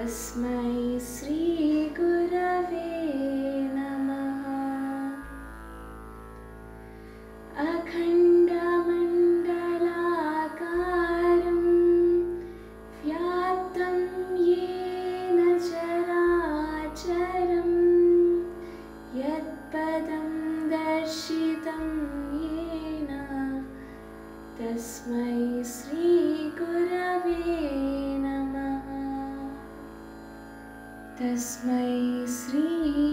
तस्मै श्रीगुरवे नमः अखण्डमण्डलाकारं व्याप्तं येन चराचरं यत्पदं दर्शितं येन तस्मै श्रीगुरवे नमः तस्मै श्री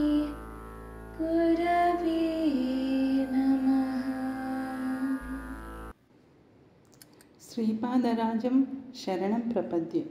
गुरवे नमः శ్రీపాదరాజం శరణం ప్రపద్యే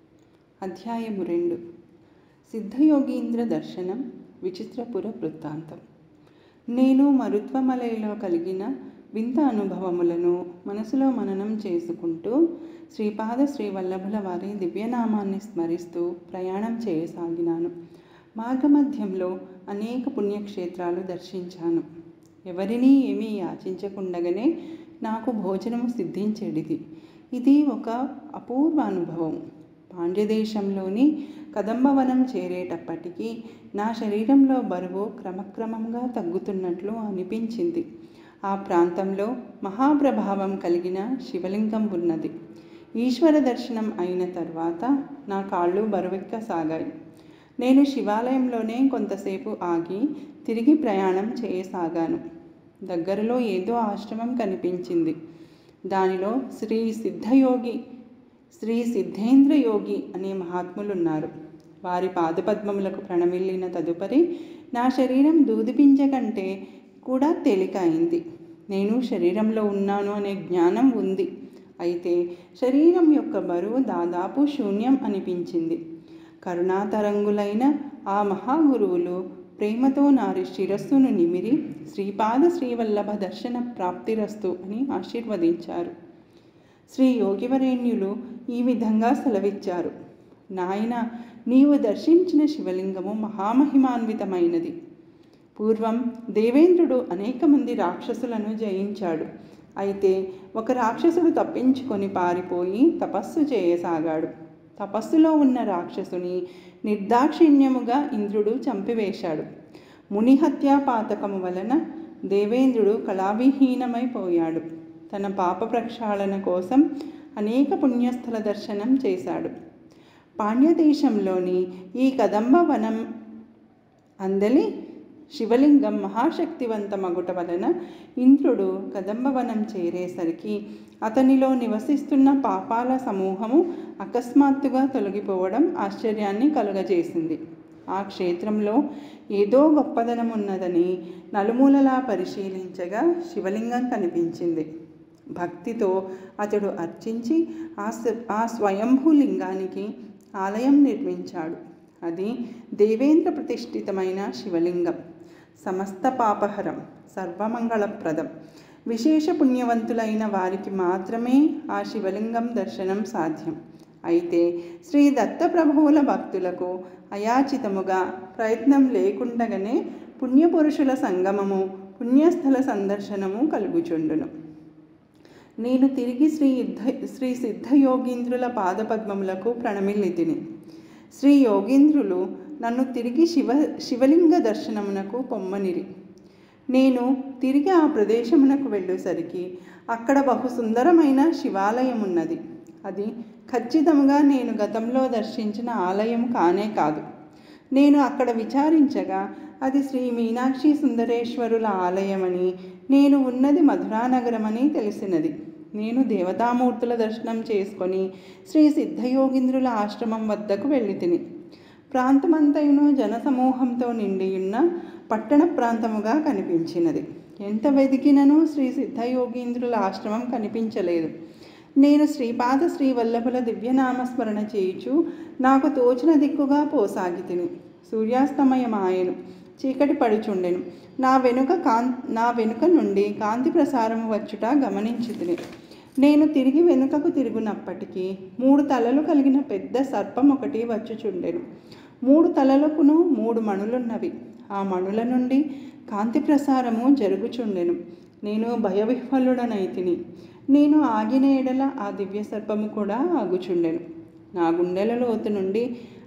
అధ్యాయము రెండు సిద్ధయోగీంద్ర దర్శనం విచిత్రపుర వృత్తాంతం నేను మరుత్వమలయలో కలిగిన వింత అనుభవములను మనసులో మననం చేసుకుంటూ శ్రీపాద శ్రీవల్లభుల వారి దివ్యనామాన్ని స్మరిస్తూ ప్రయాణం చేయసాగినాను మార్గమధ్యంలో అనేక పుణ్యక్షేత్రాలు దర్శించాను ఎవరినీ ఏమీ యాచించకుండగానే నాకు భోజనము సిద్ధించేటిది ఇది ఒక అపూర్వ అనుభవం పాండ్యదేశంలోని కదంబవనం చేరేటప్పటికీ నా శరీరంలో బరువు క్రమక్రమంగా తగ్గుతున్నట్లు అనిపించింది ఆ ప్రాంతంలో మహాప్రభావం కలిగిన శివలింగం ఉన్నది ఈశ్వర దర్శనం అయిన తర్వాత నా కాళ్ళు బరువెక్కసాగాయి నేను శివాలయంలోనే కొంతసేపు ఆగి తిరిగి ప్రయాణం చేయసాగాను దగ్గరలో ఏదో ఆశ్రమం కనిపించింది దానిలో శ్రీ సిద్ధయోగి శ్రీ సిద్ధేంద్ర యోగి అనే మహాత్ములున్నారు వారి పాదపద్మములకు ప్రణమిల్లిన తదుపరి నా శరీరం దూదిపించ కంటే కూడా తేలిక అయింది నేను శరీరంలో ఉన్నాను అనే జ్ఞానం ఉంది అయితే శరీరం యొక్క బరువు దాదాపు శూన్యం అనిపించింది కరుణాతరంగులైన ఆ మహాగురువులు ప్రేమతో నారి శిరస్సును నిమిరి శ్రీపాద శ్రీవల్లభ దర్శన ప్రాప్తిరస్తు అని ఆశీర్వదించారు శ్రీ యోగివరేణ్యులు ఈ విధంగా సెలవిచ్చారు నాయన నీవు దర్శించిన శివలింగము మహామహిమాన్వితమైనది పూర్వం దేవేంద్రుడు అనేక మంది రాక్షసులను జయించాడు అయితే ఒక రాక్షసుడు తప్పించుకొని పారిపోయి తపస్సు చేయసాగాడు తపస్సులో ఉన్న రాక్షసుని నిర్దాక్షిణ్యముగా ఇంద్రుడు చంపివేశాడు మునిహత్యా పాతకము వలన దేవేంద్రుడు కళావిహీనమైపోయాడు తన పాప ప్రక్షాళన కోసం అనేక పుణ్యస్థల దర్శనం చేశాడు పాండ్యదేశంలోని ఈ కదంబ వనం అందలి శివలింగం మహాశక్తివంతమగుట వలన ఇంద్రుడు కదంబవనం చేరేసరికి అతనిలో నివసిస్తున్న పాపాల సమూహము అకస్మాత్తుగా తొలగిపోవడం ఆశ్చర్యాన్ని కలుగజేసింది ఆ క్షేత్రంలో ఏదో గొప్పదనం ఉన్నదని నలుమూలలా పరిశీలించగా శివలింగం కనిపించింది భక్తితో అతడు అర్చించి ఆ స్వ- ఆ స్వయంభూ లింగానికి ఆలయం నిర్మించాడు అది దేవేంద్ర ప్రతిష్ఠితమైన శివలింగం సమస్త పాపహరం సర్వమంగళప్రదం విశేష పుణ్యవంతులైన వారికి మాత్రమే ఆ శివలింగం దర్శనం సాధ్యం అయితే శ్రీ దత్తప్రభువుల భక్తులకు అయాచితముగా ప్రయత్నం లేకుండగానే పుణ్యపురుషుల సంగమము పుణ్యస్థల సందర్శనము కలుగుచుండును నేను తిరిగి శ్రీ యుద్ధ శ్రీ సిద్ధయోగీంద్రుల పాదపద్మములకు ప్రణమిల్లితిని శ్రీ యోగీంద్రులు నన్ను తిరిగి శివ శివలింగ దర్శనమునకు పొమ్మనిరి నేను తిరిగి ఆ ప్రదేశమునకు వెళ్ళేసరికి అక్కడ బహు సుందరమైన శివాలయం ఉన్నది అది ఖచ్చితంగా నేను గతంలో దర్శించిన ఆలయం కానే కాదు నేను అక్కడ విచారించగా అది శ్రీ మీనాక్షి సుందరేశ్వరుల ఆలయమని నేను ఉన్నది మధురానగరమని తెలిసినది నేను దేవతామూర్తుల దర్శనం చేసుకొని శ్రీ సిద్ధయోగింద్రుల ఆశ్రమం వద్దకు వెళ్ళి తిని ప్రాంతమంతయును జనసమూహంతో నిండియున్న పట్టణ ప్రాంతముగా కనిపించినది ఎంత వెతికినను శ్రీ సిద్ధయోగీంద్రుల ఆశ్రమం కనిపించలేదు నేను శ్రీపాద శ్రీవల్లభుల దివ్యనామస్మరణ చేయుచు నాకు తోచిన దిక్కుగా పోసాగి తిని సూర్యాస్తమయమాయను చీకటి పడుచుండెను నా వెనుక కాం నా వెనుక నుండి కాంతి ప్రసారము వచ్చుట గమనించి తిని నేను తిరిగి వెనుకకు తిరుగునప్పటికీ మూడు తలలు కలిగిన పెద్ద సర్పం ఒకటి వచ్చుచుండెను మూడు తలలకును మూడు మణులున్నవి ఆ మణుల నుండి కాంతి ప్రసారము జరుగుచుండెను నేను భయవిహ్వలుడనైతిని నేను ఆగిన ఎడల ఆ దివ్య సర్పము కూడా ఆగుచుండెను నా గుండెల లోతు నుండి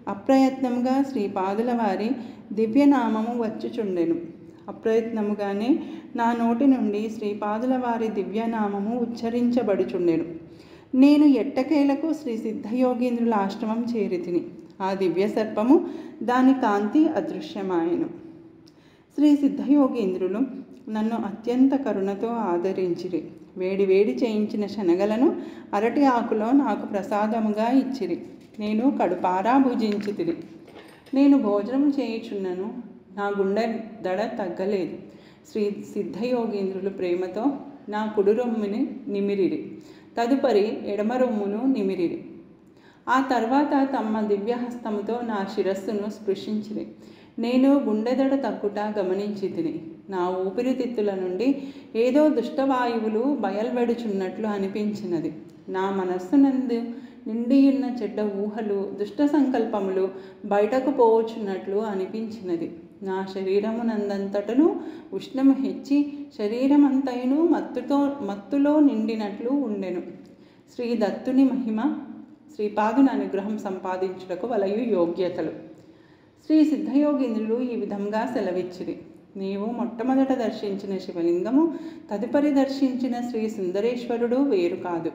అప్రయత్నంగా శ్రీపాదుల వారి దివ్యనామము వచ్చుచుండెను అప్రయత్నముగానే నా నోటి నుండి శ్రీపాదుల వారి దివ్యనామము ఉచ్చరించబడుచుండెను నేను ఎట్టకేలకు శ్రీ సిద్ధయోగీంద్రుల ఆశ్రమం చేరితిని ఆ దివ్య సర్పము దాని కాంతి అదృశ్యమాయను శ్రీ సిద్ధయోగీంద్రులు నన్ను అత్యంత కరుణతో ఆదరించిరి వేడి వేడి చేయించిన శనగలను అరటి ఆకులో నాకు ప్రసాదముగా ఇచ్చిరి నేను కడుపారా భుజించితిరి నేను భోజనం చేయుచున్నను నా గుండె దడ తగ్గలేదు శ్రీ సిద్ధయోగీంద్రులు ప్రేమతో నా కుడి రొమ్ముని నిమిరిరి తదుపరి ఎడమ రొమ్మును నిమిరిరి ఆ తర్వాత తమ దివ్యహస్తముతో నా శిరస్సును స్పృశించిరి నేను గుండెదడ తక్కుట గమనించి తిని నా ఊపిరితిత్తుల నుండి ఏదో దుష్టవాయువులు బయల్వెడుచున్నట్లు అనిపించినది నా మనస్సునందు నిండియున్న చెడ్డ ఊహలు దుష్ట సంకల్పములు బయటకు పోవచ్చున్నట్లు అనిపించినది నా శరీరమునందంతటను ఉష్ణము హెచ్చి శరీరమంతయును మత్తుతో మత్తులో నిండినట్లు ఉండెను శ్రీ దత్తుని మహిమ శ్రీపాదుని అనుగ్రహం సంపాదించుటకు వలయు యోగ్యతలు శ్రీ సిద్ధయోగీంద్రులు ఈ విధంగా సెలవిచ్చిరి నీవు మొట్టమొదట దర్శించిన శివలింగము తదుపరి దర్శించిన శ్రీ సుందరేశ్వరుడు వేరు కాదు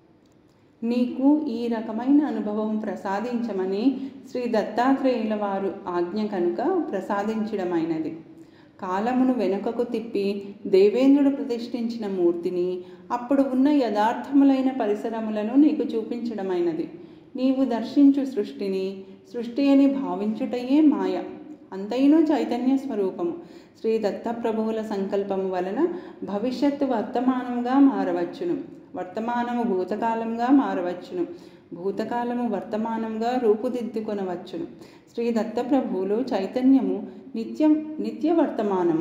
నీకు ఈ రకమైన అనుభవం ప్రసాదించమని శ్రీ దత్తాత్రేయుల వారు ఆజ్ఞ కనుక ప్రసాదించడమైనది కాలమును వెనుకకు తిప్పి దేవేంద్రుడు ప్రతిష్ఠించిన మూర్తిని అప్పుడు ఉన్న యథార్థములైన పరిసరములను నీకు చూపించడమైనది నీవు దర్శించు సృష్టిని సృష్టి అని భావించుటయే మాయ అంతైనూ చైతన్య స్వరూపము శ్రీ దత్తప్రభువుల సంకల్పము వలన భవిష్యత్తు వర్తమానముగా మారవచ్చును వర్తమానము భూతకాలంగా మారవచ్చును భూతకాలము వర్తమానంగా రూపుదిద్దుకొనవచ్చును శ్రీ దత్తప్రభువులు చైతన్యము నిత్యం నిత్య వర్తమానము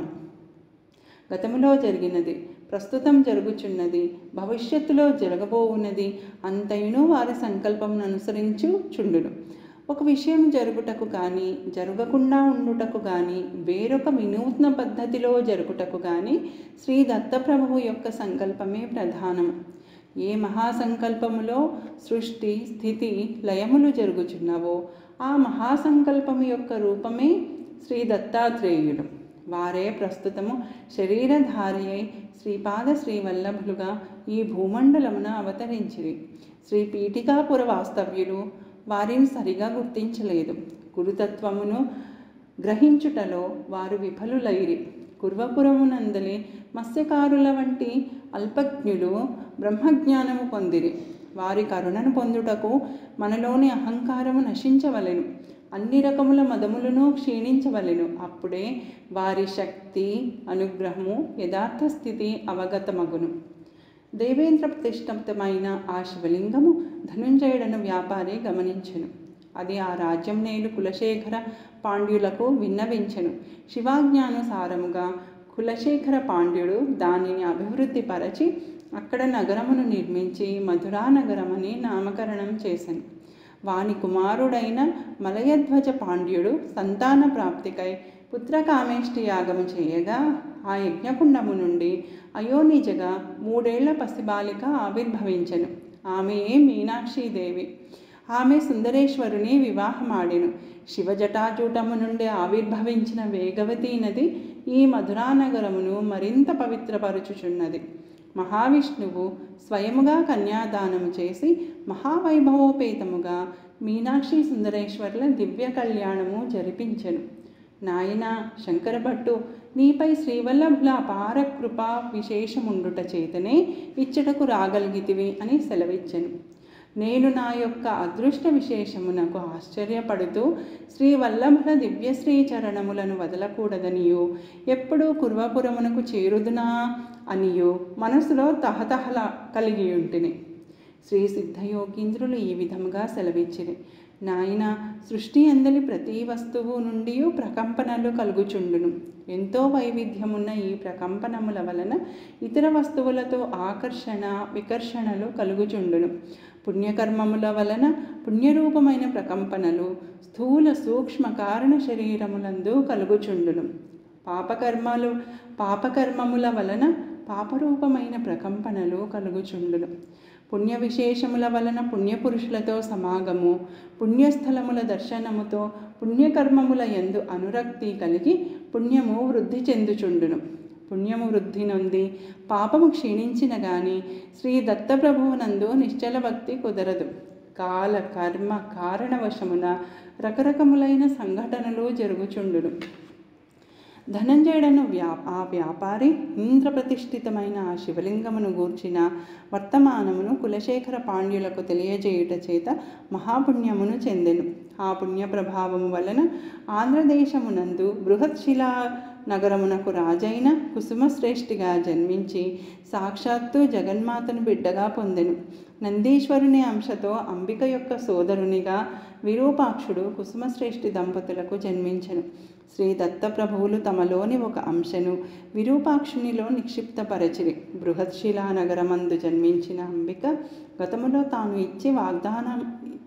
గతములో జరిగినది ప్రస్తుతం జరుగుచున్నది భవిష్యత్తులో జరగబోవున్నది అంతయును వారి సంకల్పమును అనుసరించు చుండును ఒక విషయం జరుగుటకు కానీ జరగకుండా ఉండుటకు కానీ వేరొక వినూత్న పద్ధతిలో జరుగుటకు కానీ శ్రీ దత్తప్రభువు యొక్క సంకల్పమే ప్రధానం ఏ మహాసంకల్పములో సృష్టి స్థితి లయములు జరుగుచున్నవో ఆ మహాసంకల్పము యొక్క రూపమే శ్రీ దత్తాత్రేయుడు వారే ప్రస్తుతము శరీరధారి అయి శ్రీపాద శ్రీవల్లభులుగా ఈ భూమండలమున అవతరించిరి శ్రీ పీఠికాపుర వాస్తవ్యులు వారిని సరిగా గుర్తించలేదు గురుతత్వమును గ్రహించుటలో వారు విఫలులైరి కుర్వపురమునందలి మత్స్యకారుల వంటి అల్పజ్ఞులు బ్రహ్మజ్ఞానము పొందిరి వారి కరుణను పొందుటకు మనలోని అహంకారము నశించవలెను అన్ని రకముల మదములను క్షీణించవలెను అప్పుడే వారి శక్తి అనుగ్రహము యథార్థ స్థితి అవగతమగును దేవేంద్ర ప్రతిష్ఠితమైన ఆ శివలింగము ధనుంజయుడను వ్యాపారి గమనించెను అది ఆ రాజ్యం నేలు కులశేఖర పాండ్యులకు విన్నవించెను శివాజ్ఞానుసారముగా కులశేఖర పాండ్యుడు దానిని అభివృద్ధి పరచి అక్కడ నగరమును నిర్మించి మధురా నగరమని నామకరణం చేశాను వాని కుమారుడైన మలయధ్వజ పాండ్యుడు సంతాన ప్రాప్తికై పుత్రకామేష్టి యాగము చేయగా ఆ యజ్ఞకుండము నుండి అయోనిజగా మూడేళ్ల పసిబాలిక ఆవిర్భవించెను ఆమెయే మీనాక్షీదేవి ఆమె సుందరేశ్వరుని వివాహమాడెను శివజటాజూటము నుండి ఆవిర్భవించిన వేగవతి నది ఈ మధురానగరమును మరింత పవిత్రపరచుచున్నది మహావిష్ణువు స్వయముగా కన్యాదానము చేసి మహావైభవోపేతముగా మీనాక్షి సుందరేశ్వర్ల దివ్య కళ్యాణము జరిపించెను నాయన శంకరభట్టు నీపై శ్రీవల్లభుల అపార కృప విశేషముండుట చేతనే ఇచ్చటకు రాగలిగితివి అని సెలవిచ్చెను నేను నా యొక్క అదృష్ట విశేషమునకు ఆశ్చర్యపడుతూ శ్రీ వల్లభుల దివ్యశ్రీ చరణములను వదలకూడదనియు ఎప్పుడూ కుర్వపురమునకు చేరుదునా అనియు మనసులో తహతహల కలిగి ఉంటిని శ్రీ సిద్ధయోగీంద్రులు ఈ విధముగా సెలవిచ్చిరి నాయన సృష్టి అందలి ప్రతి వస్తువు నుండి ప్రకంపనలు కలుగుచుండును ఎంతో వైవిధ్యమున్న ఈ ప్రకంపనముల వలన ఇతర వస్తువులతో ఆకర్షణ వికర్షణలు కలుగుచుండును పుణ్యకర్మముల వలన పుణ్యరూపమైన ప్రకంపనలు స్థూల సూక్ష్మ కారణ శరీరములందు కలుగుచుండును పాపకర్మలు పాపకర్మముల వలన పాపరూపమైన ప్రకంపనలు కలుగుచుండును పుణ్య విశేషముల వలన పుణ్యపురుషులతో సమాగము పుణ్యస్థలముల దర్శనముతో పుణ్యకర్మముల యందు అనురక్తి కలిగి పుణ్యము వృద్ధి చెందుచుండును పుణ్యము వృద్ధి నొంది పాపము క్షీణించిన గాని శ్రీ దత్తప్రభువునందు నిశ్చల భక్తి కుదరదు కాల కర్మ కారణవశమున రకరకములైన సంఘటనలు జరుగుచుండును ధనంజయుడను వ్యా ఆ వ్యాపారి ఇంద్రప్రతిష్ఠితమైన ఆ శివలింగమును గూర్చిన వర్తమానమును కులశేఖర పాండ్యులకు తెలియజేయుట చేత మహాపుణ్యమును చెందెను ఆ పుణ్య ప్రభావము వలన ఆంధ్రదేశమునందు బృహత్శిలా నగరమునకు రాజైన కుసుమశ్రేష్ఠిగా జన్మించి సాక్షాత్తు జగన్మాతను బిడ్డగా పొందెను నందీశ్వరుని అంశతో అంబిక యొక్క సోదరునిగా విరూపాక్షుడు కుసుమశ్రేష్ఠి దంపతులకు జన్మించెను శ్రీ దత్తప్రభువులు తమలోని ఒక అంశను విరూపాక్షునిలో నిక్షిప్తపరచిరి బృహత్శిలా నగరమందు జన్మించిన అంబిక గతములో తాను ఇచ్చి వాగ్దానం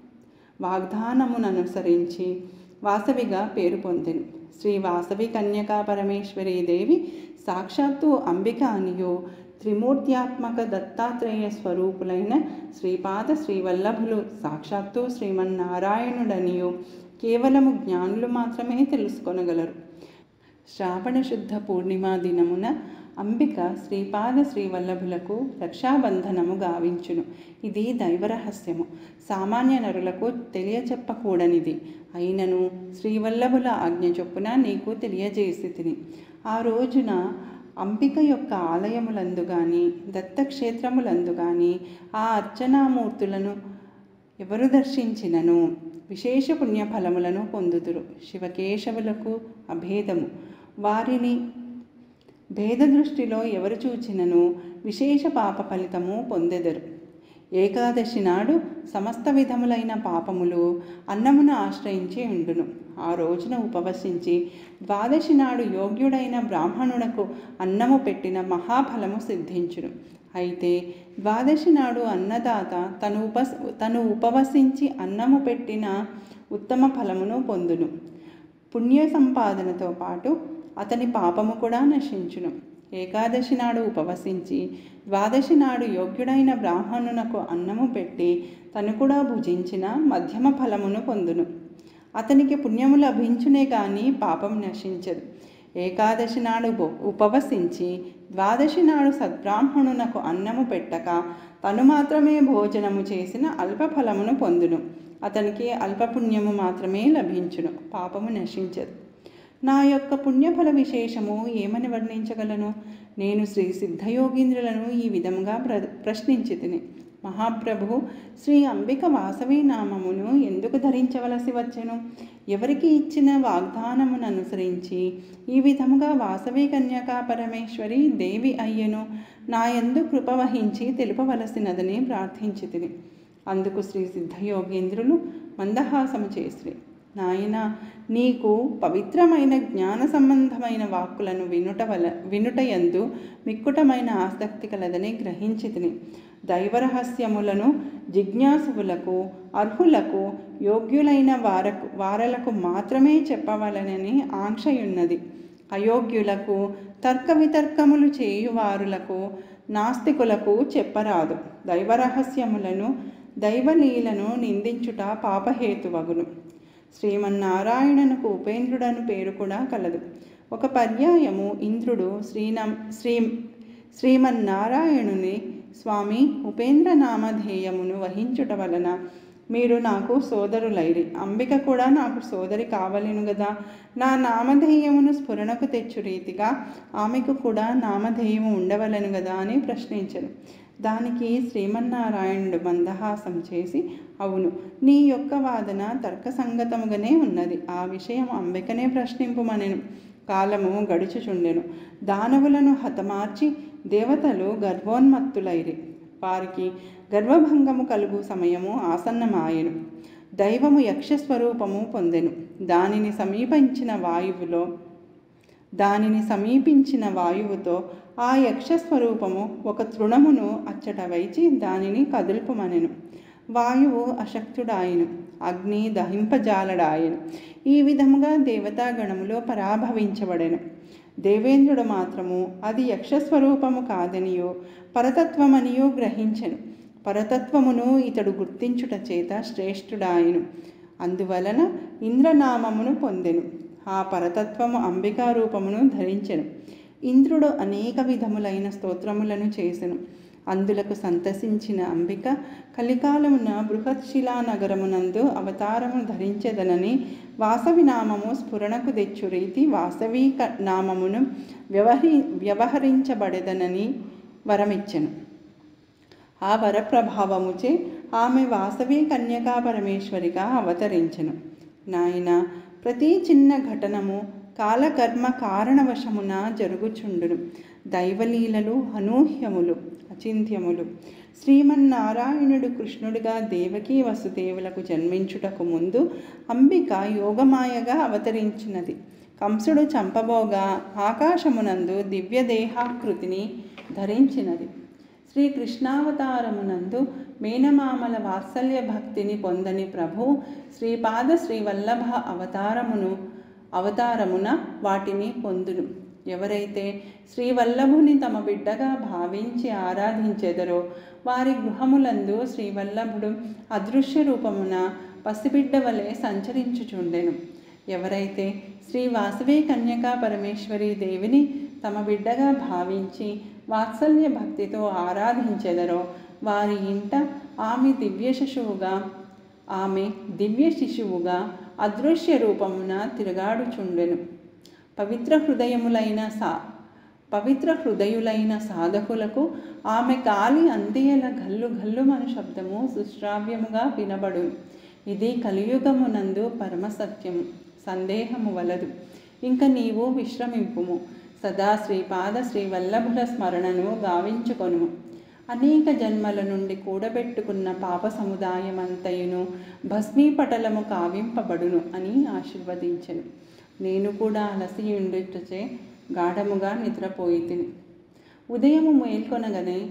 వాగ్దానముననుసరించి వాసవిగా పేరు పొందెను శ్రీ వాసవి కన్యకా పరమేశ్వరీ దేవి సాక్షాత్తు అంబిక అనియో త్రిమూర్త్యాత్మక దత్తాత్రేయ స్వరూపులైన శ్రీపాద శ్రీవల్లభులు సాక్షాత్తు శ్రీమన్నారాయణుడనియో కేవలము జ్ఞానులు మాత్రమే తెలుసుకొనగలరు శ్రావణ శుద్ధ పూర్ణిమా దినమున అంబిక శ్రీపాద శ్రీవల్లభులకు రక్షాబంధనము గావించును ఇది దైవరహస్యము సామాన్య నరులకు తెలియచెప్పకూడనిది అయినను శ్రీవల్లభుల ఆజ్ఞ చొప్పున నీకు తెలియజేసి తిని ఆ రోజున అంబిక యొక్క ఆలయములందు కానీ దత్తక్షేత్రములందు కానీ ఆ అర్చనామూర్తులను ఎవరు దర్శించినను విశేష పుణ్యఫలములను పొందుదురు శివకేశవులకు అభేదము వారిని భేద దృష్టిలో ఎవరు చూచినను విశేష పాప ఫలితము పొందెదరు ఏకాదశి నాడు సమస్త విధములైన పాపములు అన్నమును ఆశ్రయించి ఉండును ఆ రోజున ఉపవసించి ద్వాదశి నాడు యోగ్యుడైన బ్రాహ్మణునకు అన్నము పెట్టిన మహాఫలము సిద్ధించును అయితే ద్వాదశి నాడు అన్నదాత తను ఉప తను ఉపవసించి అన్నము పెట్టిన ఉత్తమ ఫలమును పొందును పుణ్య సంపాదనతో పాటు అతని పాపము కూడా నశించును ఏకాదశి నాడు ఉపవసించి ద్వాదశి నాడు యోగ్యుడైన బ్రాహ్మణునకు అన్నము పెట్టి తను కూడా భుజించిన మధ్యమ ఫలమును పొందును అతనికి పుణ్యము లభించునే కానీ పాపం నశించదు ఏకాదశి నాడు ఉప- ఉపవసించి ద్వాదశి నాడు సద్బ్రాహ్మణునకు అన్నము పెట్టక తను మాత్రమే భోజనము చేసిన అల్ప ఫలమును పొందును అతనికి అల్పపుణ్యము మాత్రమే లభించును పాపము నశించదు నా యొక్క పుణ్యఫల విశేషము ఏమని వర్ణించగలను నేను శ్రీ సిద్ధయోగీంద్రులను ఈ విధంగా ప్ర ప్రశ్నించి తిని మహాప్రభు శ్రీ అంబిక వాసవి నామమును ఎందుకు ధరించవలసి వచ్చెను ఎవరికి ఇచ్చిన వాగ్దానమును అనుసరించి ఈ విధముగా వాసవి కన్యకా పరమేశ్వరి దేవి అయ్యను నా యందు కృప వహించి తెలుపవలసినదని ప్రార్థించి తిని అందుకు శ్రీ సిద్ధయోగేంద్రులు మందహాసము చేసిరి నాయన నీకు పవిత్రమైన జ్ఞాన సంబంధమైన వాక్కులను వినుట వల వినుటయందు మిక్కుటమైన ఆసక్తి కలదని గ్రహించి తిని దైవరహస్యములను జిజ్ఞాసువులకు అర్హులకు యోగ్యులైన వారకు వారలకు మాత్రమే చెప్పవలనని ఆంక్షయున్నది అయోగ్యులకు తర్క వితర్కములు చేయువారులకు నాస్తికులకు చెప్పరాదు దైవరహస్యములను దైవలీలను నిందించుట పాపహేతువగును శ్రీమన్నారాయణనుకు ఉపేంద్రుడను పేరు కూడా కలదు ఒక పర్యాయము ఇంద్రుడు శ్రీనం శ్రీ శ్రీమన్నారాయణుని స్వామి ఉపేంద్ర నామధేయమును వహించుట వలన మీరు నాకు సోదరులైరి అంబిక కూడా నాకు సోదరి కావలేను గదా నా నామధేయమును స్ఫురణకు తెచ్చు రీతిగా ఆమెకు కూడా నామధేయము ఉండవలను గదా అని ప్రశ్నించను దానికి శ్రీమన్నారాయణుడు మందహాసం చేసి అవును నీ యొక్క వాదన తర్కసంగతముగానే ఉన్నది ఆ విషయం అంబికనే ప్రశ్నింపుమనెను కాలము గడుచుచుండెను దానవులను హతమార్చి దేవతలు గర్వోన్మత్తులైరి వారికి గర్వభంగము కలుగు సమయము ఆసన్నమాయెను దైవము యక్షస్వరూపము పొందెను దానిని సమీపించిన వాయువులో దానిని సమీపించిన వాయువుతో ఆ యక్షస్వరూపము ఒక తృణమును అచ్చట వైచి దానిని కదుల్పుమనెను వాయువు అశక్తుడాయను అగ్ని దహింపజాలడాయను ఈ విధముగా దేవతాగణములో పరాభవించబడెను దేవేంద్రుడు మాత్రము అది యక్షస్వరూపము కాదనియో పరతత్వమనియో గ్రహించెను పరతత్వమును ఇతడు గుర్తించుట చేత శ్రేష్ఠుడాయను అందువలన ఇంద్రనామమును పొందెను ఆ పరతత్వము అంబికా రూపమును ధరించెను ఇంద్రుడు అనేక విధములైన స్తోత్రములను చేసెను అందులకు సంతసించిన అంబిక కలికాలమున బృహత్శిలా నగరమునందు అవతారము ధరించెదనని వాసవి నామము స్ఫురణకు తెచ్చు రీతి వాసవి క- నామమును వ్యవహరి వ్యవహరించబడెదనని వరమిచ్చెను ఆ వరప్రభావముచే ఆమె వాసవి కన్యకా పరమేశ్వరిగా అవతరించెను నాయన ప్రతి చిన్న ఘటనము కాలకర్మ కారణవశమున జరుగుచుండును దైవలీలలు అనూహ్యములు అచింత్యములు శ్రీమన్నారాయణుడు కృష్ణుడిగా దేవకీ వసుదేవులకు జన్మించుటకు ముందు అంబిక యోగమాయగా అవతరించినది కంసుడు చంపబోగా ఆకాశమునందు దివ్య దేహాకృతిని ధరించినది శ్రీకృష్ణావతారమునందు మేనమామల వాత్సల్య భక్తిని పొందని ప్రభు శ్రీపాద శ్రీవల్లభ అవతారమును అవతారమున వాటిని పొందును ఎవరైతే శ్రీవల్లభుని తమ బిడ్డగా భావించి ఆరాధించెదరో వారి గృహములందు శ్రీవల్లభుడు అదృశ్య రూపమున పసిబిడ్డ వలె సంచరించుచుండెను ఎవరైతే శ్రీ వాసవి కన్యకా పరమేశ్వరి దేవిని తమ బిడ్డగా భావించి వాత్సల్య భక్తితో ఆరాధించెదరో వారి ఇంట ఆమె దివ్య శిశువుగా ఆమె దివ్య శిశువుగా అదృశ్య రూపమున తిరగాడుచుండెను పవిత్ర హృదయములైన సా పవిత్ర హృదయులైన సాధకులకు ఆమె కాలి అందియల గల్లు గల్లుమను శబ్దము సుశ్రావ్యముగా వినబడును ఇది కలియుగమునందు పరమసత్యము సందేహము వలదు ఇంక నీవు విశ్రమింపుము సదా శ్రీపాద శ్రీవల్లభుల స్మరణను గావించుకొనుము అనేక జన్మల నుండి కూడబెట్టుకున్న పాప సముదాయమంతయును భస్మీపటలము కావింపబడును అని ఆశీర్వదించెను నేను కూడా అలసియుండుటచే గాఢముగా నిద్రపోయి తిని ఉదయము మేల్కొనగానే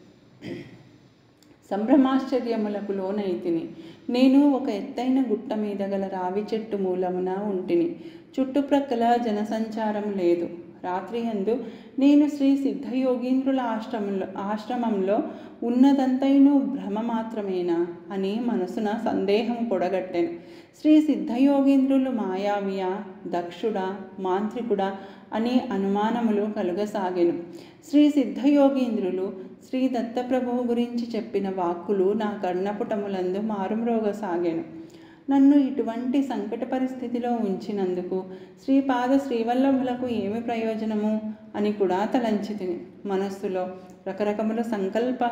సంభ్రమాశ్చర్యములకు లోనైతిని నేను ఒక ఎత్తైన గుట్ట మీద గల రావి చెట్టు మూలమున ఉంటిని చుట్టుప్రక్కల జనసంచారం లేదు రాత్రి అందు నేను శ్రీ సిద్ధయోగీంద్రుల ఆశ్రమంలో ఆశ్రమంలో ఉన్నదంతైనూ భ్రమ మాత్రమేనా అని మనసున సందేహం పొడగట్టెను శ్రీ సిద్ధయోగీంద్రులు మాయావియా దక్షుడా మాంత్రికుడా అనే అనుమానములు కలుగసాగెను శ్రీ సిద్ధయోగీంద్రులు శ్రీ దత్తప్రభువు గురించి చెప్పిన వాక్కులు నా కర్ణపుటములందు మారుమ్రోగసాగాను నన్ను ఇటువంటి సంకట పరిస్థితిలో ఉంచినందుకు శ్రీపాద శ్రీవల్లభులకు ఏమి ప్రయోజనము అని కూడా తలంచితిని మనస్సులో రకరకముల సంకల్ప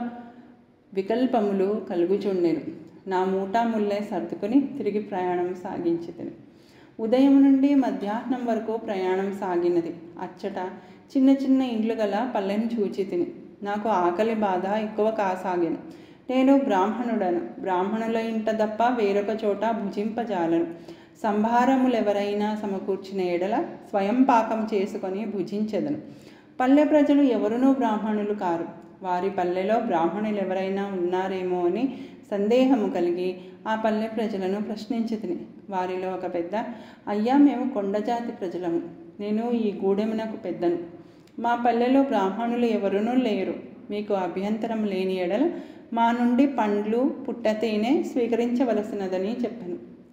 వికల్పములు కలుగుచుండెను నా మూటా ముల్లే సర్దుకుని తిరిగి ప్రయాణం సాగించితిని ఉదయం నుండి మధ్యాహ్నం వరకు ప్రయాణం సాగినది అచ్చట చిన్న చిన్న ఇండ్లు గల పల్లెను చూచి తిని నాకు ఆకలి బాధ ఎక్కువ కాసాగాను నేను బ్రాహ్మణుడను బ్రాహ్మణుల ఇంట తప్ప వేరొక చోట భుజింపజాలను సంభారములెవరైనా సమకూర్చిన ఎడల స్వయం పాకం చేసుకొని భుజించెదను పల్లె ప్రజలు ఎవరునూ బ్రాహ్మణులు కారు వారి పల్లెలో బ్రాహ్మణులు ఎవరైనా ఉన్నారేమో అని సందేహము కలిగి ఆ పల్లె ప్రజలను ప్రశ్నించితిని వారిలో ఒక పెద్ద అయ్యా మేము కొండజాతి ప్రజలము నేను ఈ గూడెమునకు పెద్దను మా పల్లెలో బ్రాహ్మణులు ఎవరునూ లేరు మీకు అభ్యంతరం లేని ఎడల మా నుండి పండ్లు పుట్టతేనే స్వీకరించవలసినదని చెప్పాను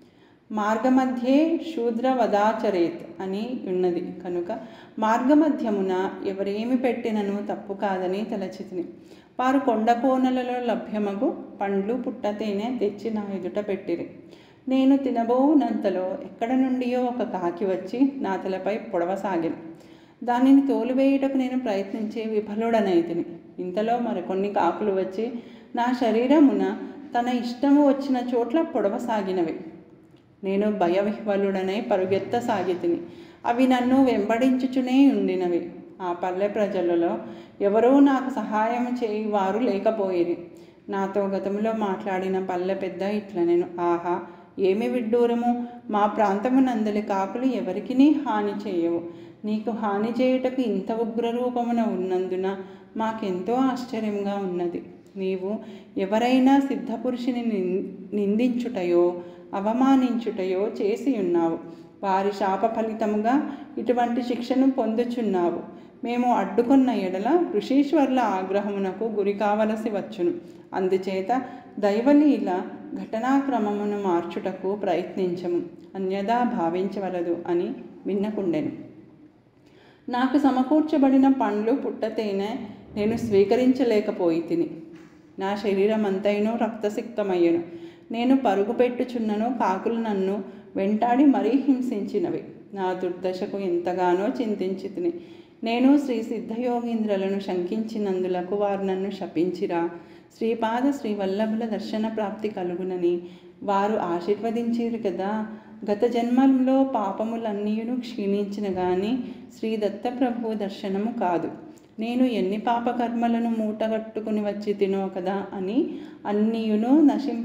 మార్గమధ్యే శూద్ర వదాచరేత్ అని ఉన్నది కనుక మార్గమధ్యమున ఎవరేమి పెట్టినను తప్పు కాదని తలచితిని వారు కొండ కోనలలో లభ్యమగు పండ్లు పుట్టతేనే తెచ్చి నా ఎదుట పెట్టిరి నేను తినబోనంతలో ఎక్కడ నుండియో ఒక కాకి వచ్చి నా తలపై పొడవసాగిన దానిని తోలివేయుటకు నేను ప్రయత్నించి విఫలుడనైతిని ఇంతలో మరికొన్ని కాకులు వచ్చి నా శరీరమున తన ఇష్టము వచ్చిన చోట్ల పొడవసాగినవి నేను భయవిహ్వలుడనై పరుగెత్తసాగితిని అవి నన్ను వెంబడించుచునే ఉండినవి ఆ పల్లె ప్రజలలో ఎవరూ నాకు సహాయం చేయి వారు లేకపోయేది నాతో గతంలో మాట్లాడిన పల్లె పెద్ద ఇట్లా నేను ఆహా ఏమి విడ్డూరము మా ప్రాంతమునందలి కాకులు ఎవరికినీ హాని చేయవు నీకు హాని చేయుటకు ఇంత ఉగ్ర రూపమున ఉన్నందున మాకెంతో ఆశ్చర్యంగా ఉన్నది నీవు ఎవరైనా సిద్ధపురుషుని నిం- నిందించుటయో అవమానించుటయో చేసి ఉన్నావు వారి శాప ఫలితముగా ఇటువంటి శిక్షను పొందుచున్నావు మేము అడ్డుకున్న ఎడల ఋషీశ్వర్ల ఆగ్రహమునకు గురి కావలసి వచ్చును అందుచేత దైవలీల ఘటనాక్రమమును మార్చుటకు ప్రయత్నించము అన్యదా భావించవలదు అని విన్నకుండెను నాకు సమకూర్చబడిన పండ్లు పుట్టతేనే నేను స్వీకరించలేకపోయి తిని నా శరీరం అంతైనూ రక్తసిక్తమయ్యను నేను పరుగు పెట్టుచున్నను కాకులు నన్ను వెంటాడి మరీ హింసించినవి నా దుర్దశకు ఎంతగానో చింతించి తిని నేను శ్రీ సిద్ధయోగీంద్రులను శంకించినందులకు వారు నన్ను శపించిరా శ్రీపాద శ్రీ వల్లభుల దర్శన ప్రాప్తి కలుగునని వారు ఆశీర్వదించారు కదా గత జన్మల్లో పాపములన్నీయును క్షీణించిన గాని శ్రీ దత్తప్రభు దర్శనము కాదు నేను ఎన్ని పాపకర్మలను మూటగట్టుకుని వచ్చి తినో కదా అని అన్నీయును నశిం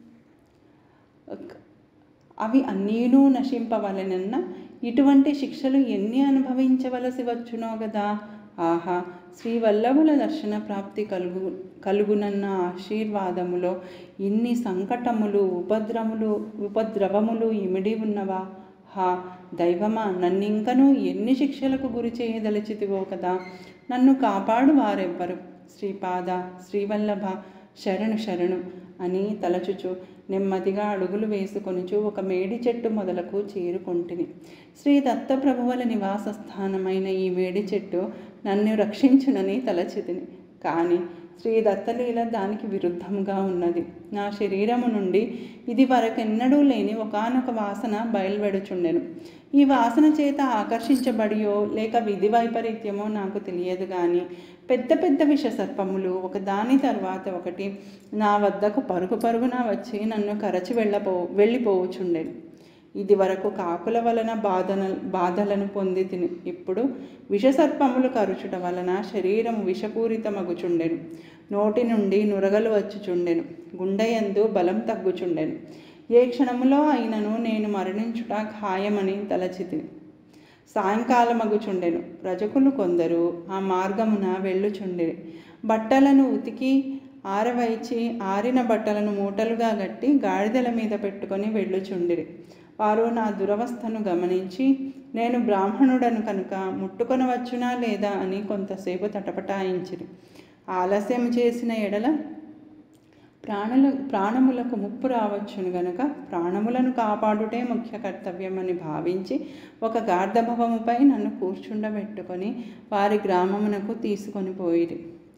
అవి అన్నీయును నశింపవలనన్న ఇటువంటి శిక్షలు ఎన్ని అనుభవించవలసి వచ్చునో కదా ఆహా శ్రీ వల్లభుల దర్శన ప్రాప్తి కలుగు కలుగునన్న ఆశీర్వాదములో ఇన్ని సంకటములు ఉపద్రములు ఉపద్రవములు ఇమిడి ఉన్నవా హా దైవమా నన్నింకను ఎన్ని శిక్షలకు గురి చేయదలిచితివో కదా నన్ను కాపాడు వారెవ్వరు శ్రీపాద శ్రీవల్లభ శరణు శరణు అని తలచుచు నెమ్మదిగా అడుగులు వేసుకొనుచు ఒక మేడి చెట్టు మొదలకు చేరుకొంటిని శ్రీ దత్తప్రభువుల నివాస స్థానమైన ఈ మేడి చెట్టు నన్ను రక్షించునని తలచితిని కానీ శ్రీ దత్తలీల దానికి విరుద్ధంగా ఉన్నది నా శరీరము నుండి ఇది వరకెన్నడూ లేని ఒకనొక వాసన బయలువెడుచుండెను ఈ వాసన చేత ఆకర్షించబడియో లేక విధి వైపరీత్యమో నాకు తెలియదు కానీ పెద్ద పెద్ద విష సర్పములు ఒక దాని తర్వాత ఒకటి నా వద్దకు పరుగు పరుగున వచ్చి నన్ను కరచి వెళ్ళపో వెళ్ళిపోవచుండెను ఇది వరకు కాకుల వలన బాధన బాధలను పొంది తిని ఇప్పుడు విషసర్పములు కరుచుట వలన శరీరం విషపూరితమగుచుండెను నోటి నుండి నురగలు వచ్చుచుండెను గుండెయందు బలం తగ్గుచుండెను ఏ క్షణములో అయినను నేను మరణించుట ఖాయమని తలచితిని సాయంకాలమగుచుండెను రజకులు కొందరు ఆ మార్గమున వెళ్ళుచుండెను బట్టలను ఉతికి ఆరవైచి ఆరిన బట్టలను మూటలుగా గట్టి గాడిదల మీద పెట్టుకొని వెళ్ళుచుండిరి వారు నా దురవస్థను గమనించి నేను బ్రాహ్మణుడను కనుక ముట్టుకొనవచ్చునా లేదా అని కొంతసేపు తటపటాయించిరి ఆలస్యం చేసిన ఎడల ప్రాణుల ప్రాణములకు ముప్పు రావచ్చును గనక ప్రాణములను కాపాడుటే ముఖ్య కర్తవ్యమని భావించి ఒక గార్ధభవముపై నన్ను కూర్చుండబెట్టుకొని వారి గ్రామమునకు తీసుకొని పోయిరి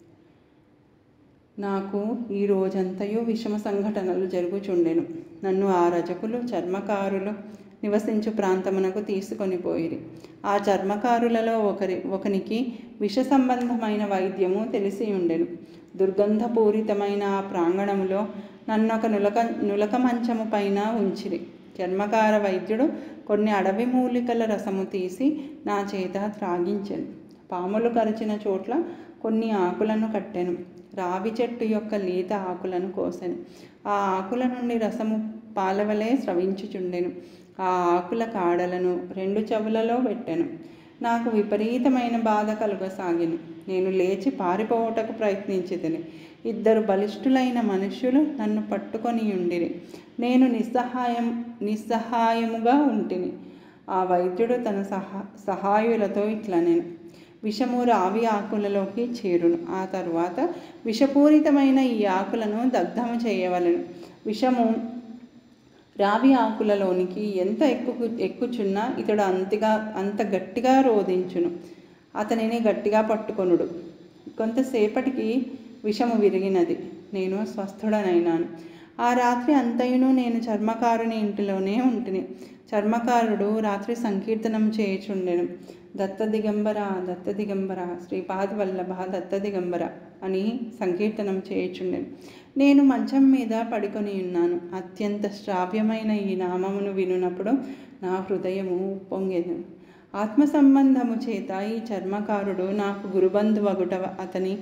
నాకు ఈ రోజంతయు విషమ సంఘటనలు జరుగుచుండెను నన్ను ఆ రజకులు చర్మకారులు నివసించు ప్రాంతమునకు తీసుకొని పోయిరి ఆ చర్మకారులలో ఒకరి ఒకనికి విష సంబంధమైన వైద్యము తెలిసి ఉండెను దుర్గంధపూరితమైన ఆ ప్రాంగణములో నన్నొక నులక నులక మంచము పైన ఉంచిరి చర్మకార వైద్యుడు కొన్ని అడవి మూలికల రసము తీసి నా చేత త్రాగించెను పాములు కరిచిన చోట్ల కొన్ని ఆకులను కట్టెను రావి చెట్టు యొక్క లేత ఆకులను కోసెను ఆ ఆకుల నుండి రసము పాలవలే స్రవించుచుండెను ఆ ఆకుల కాడలను రెండు చెవులలో పెట్టెను నాకు విపరీతమైన బాధ కలుగసాగిను నేను లేచి పారిపోవటకు ప్రయత్నించితిని ఇద్దరు బలిష్ఠులైన మనుష్యులు నన్ను పట్టుకొని ఉండిరి నేను నిస్సహాయం నిస్సహాయముగా ఉంటిని ఆ వైద్యుడు తన సహా సహాయులతో ఇట్లా నేను విషము రావి ఆకులలోకి చేరును ఆ తరువాత విషపూరితమైన ఈ ఆకులను దగ్ధము చేయవలెను విషము రావి ఆకులలోనికి ఎంత ఎక్కు ఎక్కుచున్నా ఇతడు అంతగా అంత గట్టిగా రోధించును అతనిని గట్టిగా పట్టుకొనుడు కొంతసేపటికి విషము విరిగినది నేను స్వస్థుడనైనాను ఆ రాత్రి అంతయును నేను చర్మకారుని ఇంటిలోనే ఉంటిని చర్మకారుడు రాత్రి సంకీర్తనం చేయుచుండెను దత్త దిగంబర దత్త దిగంబర శ్రీపాద వల్లభ దత్త దిగంబర అని సంకీర్తనం చేయుచుండెను నేను మంచం మీద పడుకొని ఉన్నాను అత్యంత శ్రావ్యమైన ఈ నామమును వినునప్పుడు నా హృదయము పొంగెను ఆత్మ సంబంధము చేత ఈ చర్మకారుడు నాకు గురుబంధువగుట అతని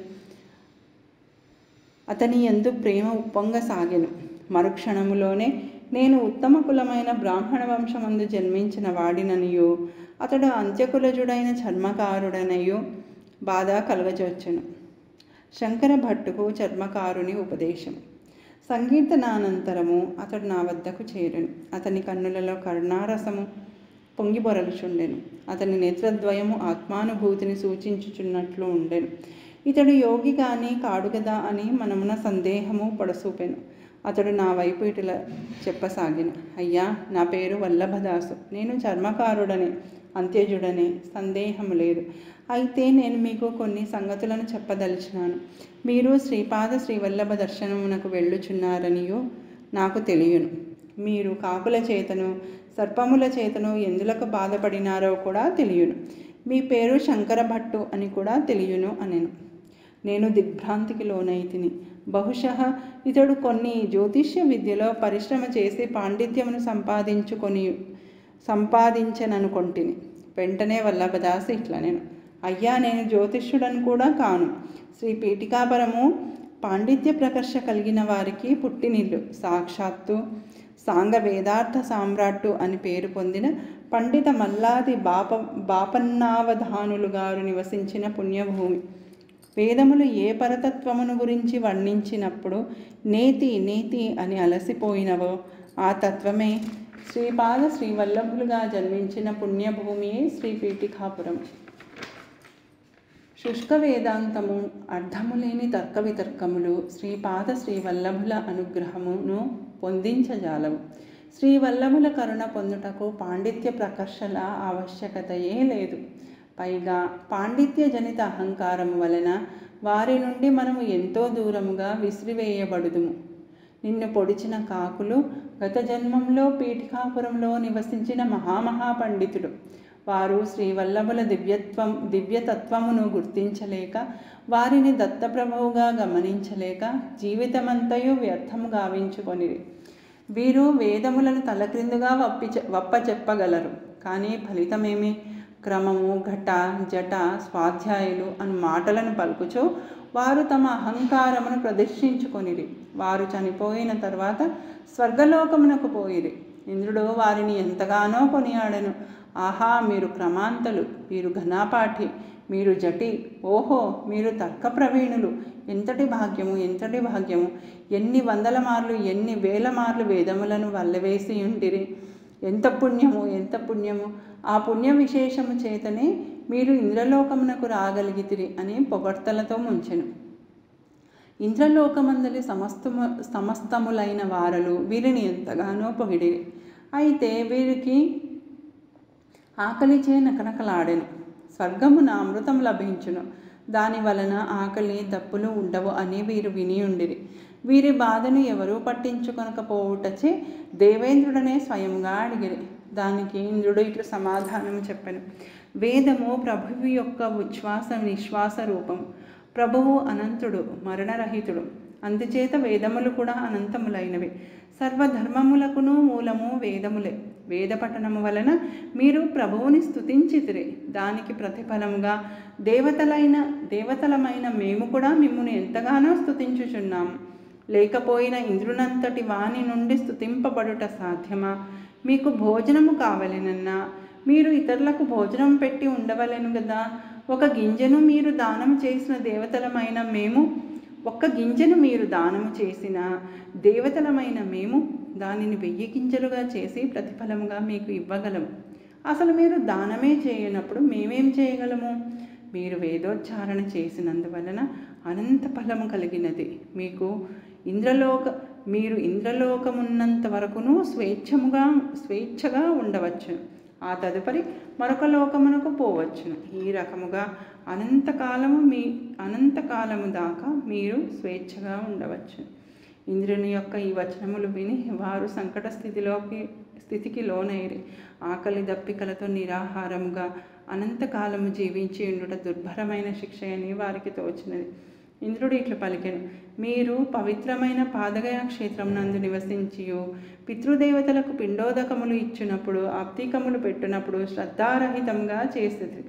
అతని ఎందు ప్రేమ ఉప్పొంగసాగెను మరుక్షణములోనే నేను ఉత్తమ కులమైన బ్రాహ్మణ వంశమందు జన్మించిన వాడిననియు అతడు అంత్యకులజుడైన చర్మకారుడనయు బాధ కలగజొచ్చెను శంకర భట్టుకు చర్మకారుని ఉపదేశం సంకీర్తనానంతరము అతడు నా వద్దకు చేరును అతని కన్నులలో కరుణారసము పొంగి పొరలుచుండెను అతని నేత్రద్వయము ఆత్మానుభూతిని సూచించుచున్నట్లు ఉండెను ఇతడు యోగి కానీ కాడు కదా అని మనమున సందేహము పొడసూపెను అతడు నా వైపు ఇటుల చెప్పసాగిన అయ్యా నా పేరు వల్లభదాసు నేను చర్మకారుడనే అంత్యజుడనే సందేహము లేదు అయితే నేను మీకు కొన్ని సంగతులను చెప్పదలిచినాను మీరు శ్రీపాద శ్రీవల్లభ దర్శనమునకు వెళ్ళుచున్నారనియో నాకు తెలియను మీరు కాకుల చేతను సర్పముల చేతను ఎందులకు బాధపడినారో కూడా తెలియను మీ పేరు శంకరభట్టు అని కూడా తెలియను అనెను నేను దిగ్భ్రాంతికి లోనైతిని బహుశः ఇతడు కొన్ని జ్యోతిష్య విద్యలో పరిశ్రమ చేసి పాండిత్యమును సంపాదించుకొని సంపాదించననుకొంటిని వెంటనే వల్లభదాసు ఇట్లా నేను అయ్యా నేను జ్యోతిష్యుడను కూడా కాను శ్రీ పీఠికాపురము పాండిత్య ప్రకర్ష కలిగిన వారికి పుట్టినిల్లు సాక్షాత్తు సాంగ వేదార్థ సామ్రాట్టు అని పేరు పొందిన పండిత మల్లాది బాప బాపన్నావధానులు గారు నివసించిన పుణ్యభూమి వేదములు ఏ పరతత్వమును గురించి వర్ణించినప్పుడు నేతి నేతి అని అలసిపోయినవో ఆ తత్వమే శ్రీపాద శ్రీవల్లభులుగా జన్మించిన పుణ్యభూమియే శ్రీ పీఠికాపురం శుష్క వేదాంతము అర్థము లేని తర్క వితర్కములు శ్రీపాద శ్రీవల్లభుల అనుగ్రహమును పొందించజాలవు శ్రీవల్లభుల కరుణ పొందుటకు పాండిత్య ప్రకర్షల ఆవశ్యకతయే లేదు పైగా పాండిత్య జనిత అహంకారము వలన వారి నుండి మనము ఎంతో దూరముగా విసిరివేయబడుదుము నిన్ను పొడిచిన కాకులు గత జన్మంలో పీఠికాపురంలో నివసించిన మహామహా పండితుడు వారు శ్రీవల్లభుల దివ్యత్వం దివ్యతత్వమును గుర్తించలేక వారిని దత్తప్రభువుగా గమనించలేక జీవితమంతయు వ్యర్థము గావించుకొనిరి వీరు వేదములను తలక్రిందుగా వప్పి వప్ప చెప్పగలరు కానీ ఫలితమేమి క్రమము ఘట జట స్వాధ్యాయులు అను మాటలను పలుకుచూ వారు తమ అహంకారమును ప్రదర్శించుకొనిరి వారు చనిపోయిన తర్వాత స్వర్గలోకమునకు పోయిరి ఇంద్రుడు వారిని ఎంతగానో కొనియాడను ఆహా మీరు క్రమాంతలు మీరు ఘనాపాఠి మీరు జటి ఓహో మీరు తర్క ప్రవీణులు ఎంతటి భాగ్యము ఎంతటి భాగ్యము ఎన్ని వందల మార్లు ఎన్ని వేల మార్లు వేదములను వల్లవేసి ఉండిరి ఎంత పుణ్యము ఎంత పుణ్యము ఆ పుణ్య విశేషము చేతనే మీరు ఇంద్రలోకమునకు రాగలిగితిరి అని పొగడ్తలతో ముంచెను ఇంద్రలోకమందలి సమస్తము సమస్తములైన వారలు వీరిని ఎంతగానో పొగిడిరి అయితే వీరికి ఆకలిచే నకనకలాడెను స్వర్గమున అమృతం లభించును దాని వలన ఆకలి దప్పులు ఉండవు అని వీరు విని ఉండిరి వీరి బాధను ఎవరూ పట్టించుకొనకపోవుటచే దేవేంద్రుడనే స్వయంగా అడిగిరి దానికి ఇంద్రుడు ఇట్లు సమాధానం చెప్పాను వేదము ప్రభువు యొక్క ఉచ్ఛ్వాస నిశ్వాస రూపం ప్రభువు అనంతుడు మరణరహితుడు అందుచేత వేదములు కూడా అనంతములైనవి సర్వధర్మములకును మూలము వేదములే వేద పఠనము వలన మీరు ప్రభువుని స్తుతించితిరి దానికి ప్రతిఫలముగా దేవతలైన దేవతలమైన మేము కూడా మిమ్మును ఎంతగానో స్తుతించుచున్నాము లేకపోయిన ఇంద్రునంతటి వాని నుండి స్తుతింపబడుట సాధ్యమా మీకు భోజనము కావలెనన్నా మీరు ఇతరులకు భోజనం పెట్టి ఉండవలెను కదా ఒక గింజను మీరు దానం చేసిన దేవతలమైన మేము ఒక్క గింజను మీరు దానము చేసిన దేవతలమైన మేము దానిని వెయ్యి గింజలుగా చేసి ప్రతిఫలముగా మీకు ఇవ్వగలము అసలు మీరు దానమే చేయనప్పుడు మేమేం చేయగలము మీరు వేదోచ్చారణ చేసినందువలన అనంత ఫలము కలిగినది మీకు ఇంద్రలోక మీరు ఇంద్రలోకమున్నంత వరకును స్వేచ్ఛముగా స్వేచ్ఛగా ఉండవచ్చు ఆ తదుపరి మరొక లోకమునకు పోవచ్చును ఈ రకముగా అనంతకాలము మీ అనంతకాలము దాకా మీరు స్వేచ్ఛగా ఉండవచ్చు ఇంద్రుని యొక్క ఈ వచనములు విని వారు సంకట స్థితిలోకి స్థితికి లోనైరి ఆకలి దప్పికలతో నిరాహారముగా అనంతకాలము జీవించి ఉండుట దుర్భరమైన శిక్ష అని వారికి తోచినది ఇంద్రుడు ఇట్లు పలికెను మీరు పవిత్రమైన పాదగయ క్షేత్రం నందు నివసించియు పితృదేవతలకు పిండోదకములు ఇచ్చినప్పుడు ఆప్తికములు పెట్టినప్పుడు శ్రద్ధారహితంగా చేస్తుంది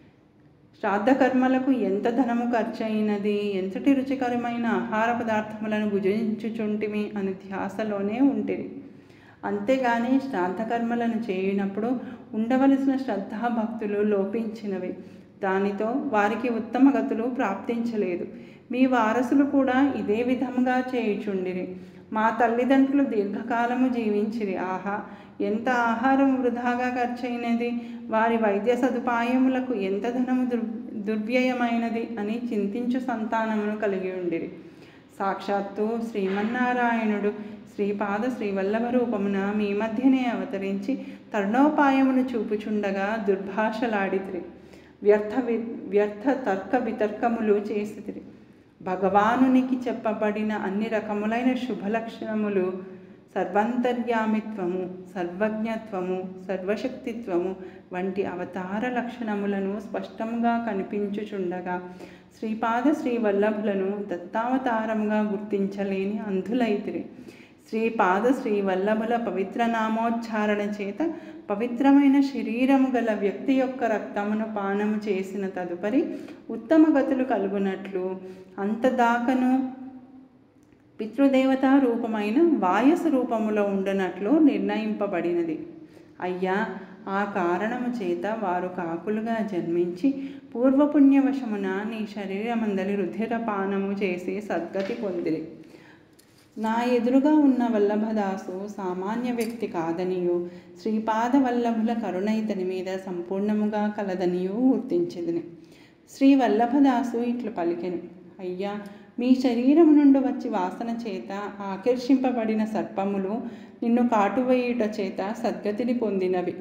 శ్రాద్ధ కర్మలకు ఎంత ధనము ఖర్చయినది ఎంతటి రుచికరమైన ఆహార పదార్థములను భుజించుచుంటిమి అని ధ్యాసలోనే ఉంటుంది అంతేగాని శ్రాద్ధ కర్మలను చేయనప్పుడు ఉండవలసిన శ్రద్ధాభక్తులు లోపించినవి దానితో వారికి ఉత్తమ గతులు ప్రాప్తించలేదు మీ వారసులు కూడా ఇదే విధముగా చేయుచుండిరి మా తల్లిదండ్రులు దీర్ఘకాలము జీవించిరి ఆహా ఎంత ఆహారం వృధాగా ఖర్చయినది వారి వైద్య సదుపాయములకు ఎంత ధనము దుర్ దుర్వ్యయమైనది అని చింతించు సంతానమును కలిగి ఉండిరి సాక్షాత్తు శ్రీమన్నారాయణుడు శ్రీపాద శ్రీవల్లభ రూపమున మీ మధ్యనే అవతరించి తరుణోపాయమును చూపుచుండగా దుర్భాషలాడితిరి వ్యర్థ వి వ్యర్థ తర్క వితర్కములు చేసితిరి భగవానునికి చెప్పబడిన అన్ని రకములైన శుభలక్షణములు సర్వంతర్యామిత్వము సర్వజ్ఞత్వము సర్వశక్తిత్వము వంటి అవతార లక్షణములను స్పష్టంగా కనిపించుచుండగా శ్రీపాద శ్రీవల్లభులను దత్తావతారముగా గుర్తించలేని అంధులైతిరి శ్రీపాద శ్రీవల్లభుల పవిత్ర నామోచ్చారణ చేత పవిత్రమైన శరీరము గల వ్యక్తి యొక్క రక్తమును పానము చేసిన తదుపరి ఉత్తమ గతులు కలుగునట్లు అంతదాకను పితృదేవతా రూపమైన వాయసు రూపములో ఉండనట్లు నిర్ణయింపబడినది అయ్యా ఆ కారణము చేత వారు కాకులుగా జన్మించి పూర్వపుణ్యవశమున నీ శరీరమందలి రుధిరపానము చేసి సద్గతి పొందిరి నా ఎదురుగా ఉన్న వల్లభదాసు సామాన్య వ్యక్తి కాదనియు శ్రీపాద వల్లభుల కరుణ ఇతని మీద సంపూర్ణముగా కలదనియు గుర్తించదిని శ్రీ వల్లభదాసు ఇట్లు పలికెను అయ్యా మీ శరీరం నుండి వచ్చి వాసన చేత ఆకర్షింపబడిన సర్పములు నిన్ను కాటువేయుట చేత సద్గతిని పొందినవి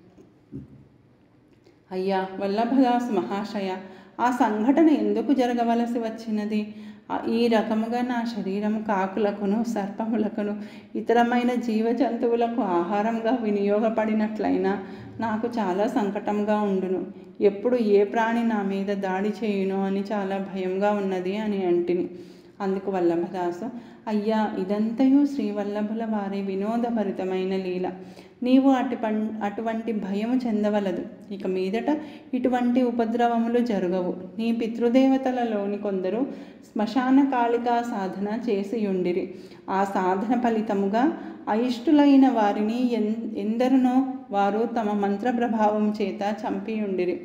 అయ్యా వల్లభదాస్ మహాశయ ఆ సంఘటన ఎందుకు జరగవలసి వచ్చినది ఆ- ఈ రకముగా నా శరీరం కాకులకును సర్పములకును ఇతరమైన జీవ జంతువులకు ఆహారంగా వినియోగపడినట్లయినా నాకు చాలా సంకటంగా ఉండును ఎప్పుడు ఏ ప్రాణి నా మీద దాడి చేయునో అని చాలా భయంగా ఉన్నది అని అంటిని అందుకు వల్లభదాసు అయ్యా ఇదంతయు శ్రీవల్లభుల వారి వినోదభరితమైన లీల నీవు అటు పం అటువంటి భయము చెందవలదు ఇక మీదట ఇటువంటి ఉపద్రవములు జరగవు నీ పితృదేవతలలోని కొందరు శ్మశాన కాళికా సాధన చేసి ఉండిరి ఆ సాధన ఫలితముగా అయిష్టులైన వారిని ఎన్ ఎందరినో వారు తమ మంత్ర ప్రభావం చేత చంపి ఉండిరి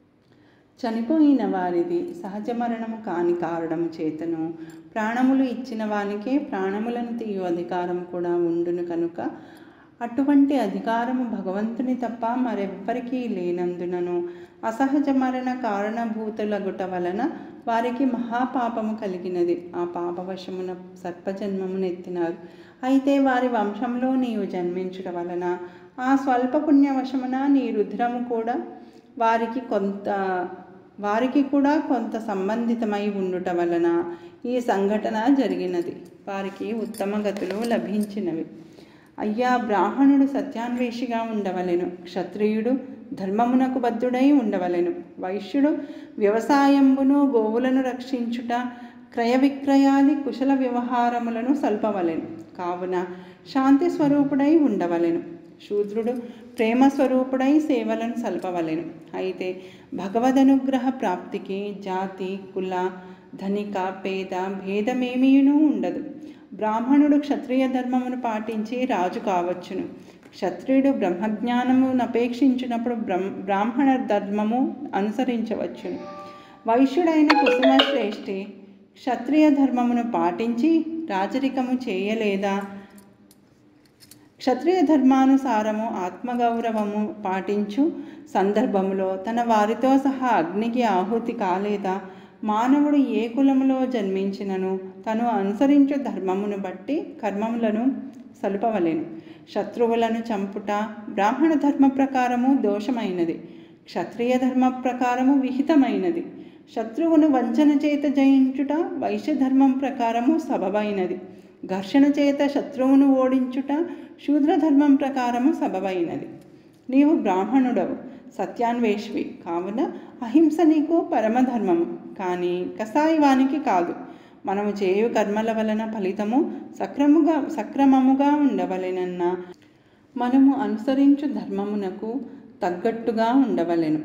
చనిపోయిన వారిది సహజ మరణము కాని కారణము చేతను ప్రాణములు ఇచ్చిన వానికే ప్రాణములను తీయు అధికారం కూడా ఉండును కనుక అటువంటి అధికారము భగవంతుని తప్ప మరెవ్వరికీ లేనందునను అసహజ మరణ కారణభూతులగుట వలన వారికి మహాపాపము కలిగినది ఆ పాపవశమున సర్పజన్మమును ఎత్తినారు అయితే వారి వంశంలో నీవు జన్మించుట వలన ఆ స్వల్ప పుణ్యవశమున నీ రుద్రము కూడా వారికి కొంత వారికి కూడా కొంత సంబంధితమై ఉండుట వలన ఈ సంఘటన జరిగినది వారికి ఉత్తమ గతులు లభించినవి అయ్యా బ్రాహ్మణుడు సత్యాన్వేషిగా ఉండవలెను క్షత్రియుడు ధర్మమునకు బద్ధుడై ఉండవలెను వైశ్యుడు వ్యవసాయంబును గోవులను రక్షించుట క్రయ విక్రయాది కుశల వ్యవహారములను సల్పవలెను కావున శాంతి స్వరూపుడై ఉండవలెను శూద్రుడు ప్రేమ స్వరూపుడై సేవలను సల్పవలెను అయితే భగవదనుగ్రహ ప్రాప్తికి జాతి కుల ధనిక పేద భేదమేమీనూ ఉండదు బ్రాహ్మణుడు క్షత్రియ ధర్మమును పాటించి రాజు కావచ్చును క్షత్రియుడు బ్రహ్మజ్ఞానమును అపేక్షించినప్పుడు బ్రహ్మ బ్రాహ్మణ ధర్మము అనుసరించవచ్చును వైశ్యుడైన కుసుమ శ్రేష్ఠి క్షత్రియ ధర్మమును పాటించి రాజరికము చేయలేదా క్షత్రియ ధర్మానుసారము ఆత్మగౌరవము పాటించు సందర్భములో తన వారితో సహా అగ్నికి ఆహుతి కాలేదా మానవుడు ఏ కులములో జన్మించినను తను అనుసరించు ధర్మమును బట్టి కర్మములను సలుపవలెను శత్రువులను చంపుట బ్రాహ్మణ ధర్మ ప్రకారము దోషమైనది క్షత్రియ ధర్మ ప్రకారము విహితమైనది శత్రువును వంచన చేత జయించుట వైశ్య ధర్మం ప్రకారము సబబైనది ఘర్షణ చేత శత్రువును ఓడించుట శూద్రధర్మం ప్రకారము సబబైనది నీవు బ్రాహ్మణుడవు సత్యాన్వేష్వి కావున అహింస నీకు పరమధర్మము కానీ కసాయివానికి కాదు మనము చేయు కర్మల వలన ఫలితము సక్రముగా సక్రమముగా ఉండవలెనన్న మనము అనుసరించు ధర్మమునకు తగ్గట్టుగా ఉండవలెను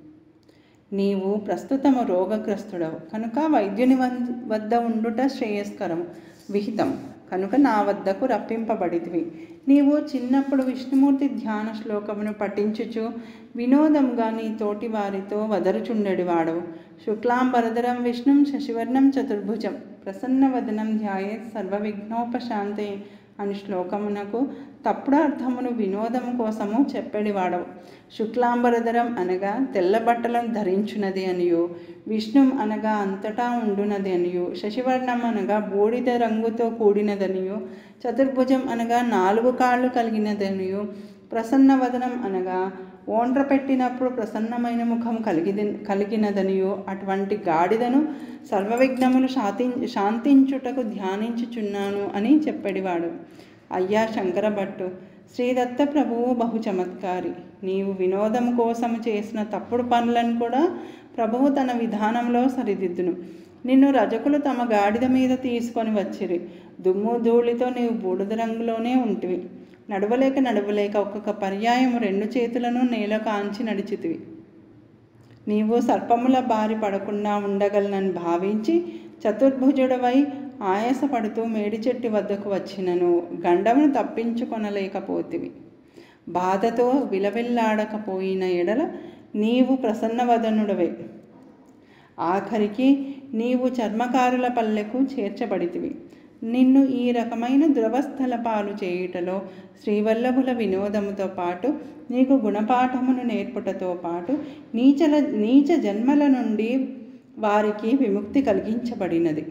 నీవు ప్రస్తుతము రోగగ్రస్తుడవు కనుక వైద్యుని వన్- వద్ద ఉండుట శ్రేయస్కరము విహితం కనుక నా వద్దకు రప్పింపబడితివి నీవు చిన్నప్పుడు విష్ణుమూర్తి ధ్యాన శ్లోకమును పఠించుచు వినోదంగా నీ తోటి వారితో వదరుచుండెడి వాడవు శుక్లాంబరధరం విష్ణుం శశివర్ణం చతుర్భుజం ప్రసన్నవదనం ధ్యాయేత్ సర్వవిఘ్నోపశాంతే అని శ్లోకమునకు తప్పుడు అర్థమును వినోదం కోసము చెప్పెడివాడవు శుక్లాంబరధరం అనగా తెల్ల బట్టలను ధరించున్నది అనియు విష్ణుం అనగా అంతటా ఉండునది అనియు శశివర్ణం అనగా బూడిద రంగుతో కూడినదనియు చతుర్భుజం అనగా నాలుగు కాళ్ళు కలిగినదనియు ప్రసన్నవదనం అనగా ఓండ్ర పెట్టినప్పుడు ప్రసన్నమైన ముఖం కలిగి కలిగినదనియో అటువంటి గాడిదను సర్వవిఘ్నములు శాంతి శాంతించుటకు ధ్యానించుచున్నాను అని చెప్పేడివాడు అయ్యా శంకర భట్టు శ్రీదత్త ప్రభువు బహు చమత్కారి నీవు వినోదం కోసం చేసిన తప్పుడు పనులను కూడా ప్రభువు తన విధానంలో సరిదిద్దును నిన్ను రజకులు తమ గాడిద మీద తీసుకొని వచ్చిరి దుమ్ము ధూళితో నీవు బూడిద రంగులోనే ఉంటివి నడవలేక నడవలేక ఒక్కొక్క పర్యాయం రెండు చేతులను నేల కాంచి నడిచితివి నీవు సర్పముల బారి పడకుండా ఉండగలనని భావించి చతుర్భుజుడవై ఆయాసపడుతూ మేడి చెట్టు వద్దకు వచ్చినను గండమును తప్పించుకొనలేకపోతివి బాధతో విలవిల్లాడకపోయిన ఎడల నీవు ప్రసన్నవదనుడవే ఆఖరికి నీవు చర్మకారుల పల్లెకు చేర్చబడితివి నిన్ను ఈ రకమైన దురవస్థల పాలు చేయుటలో శ్రీవల్లభుల వినోదముతో పాటు నీకు గుణపాఠమును నేర్పుటతో పాటు నీచల నీచ జన్మల నుండి వారికి విముక్తి కలిగించబడినది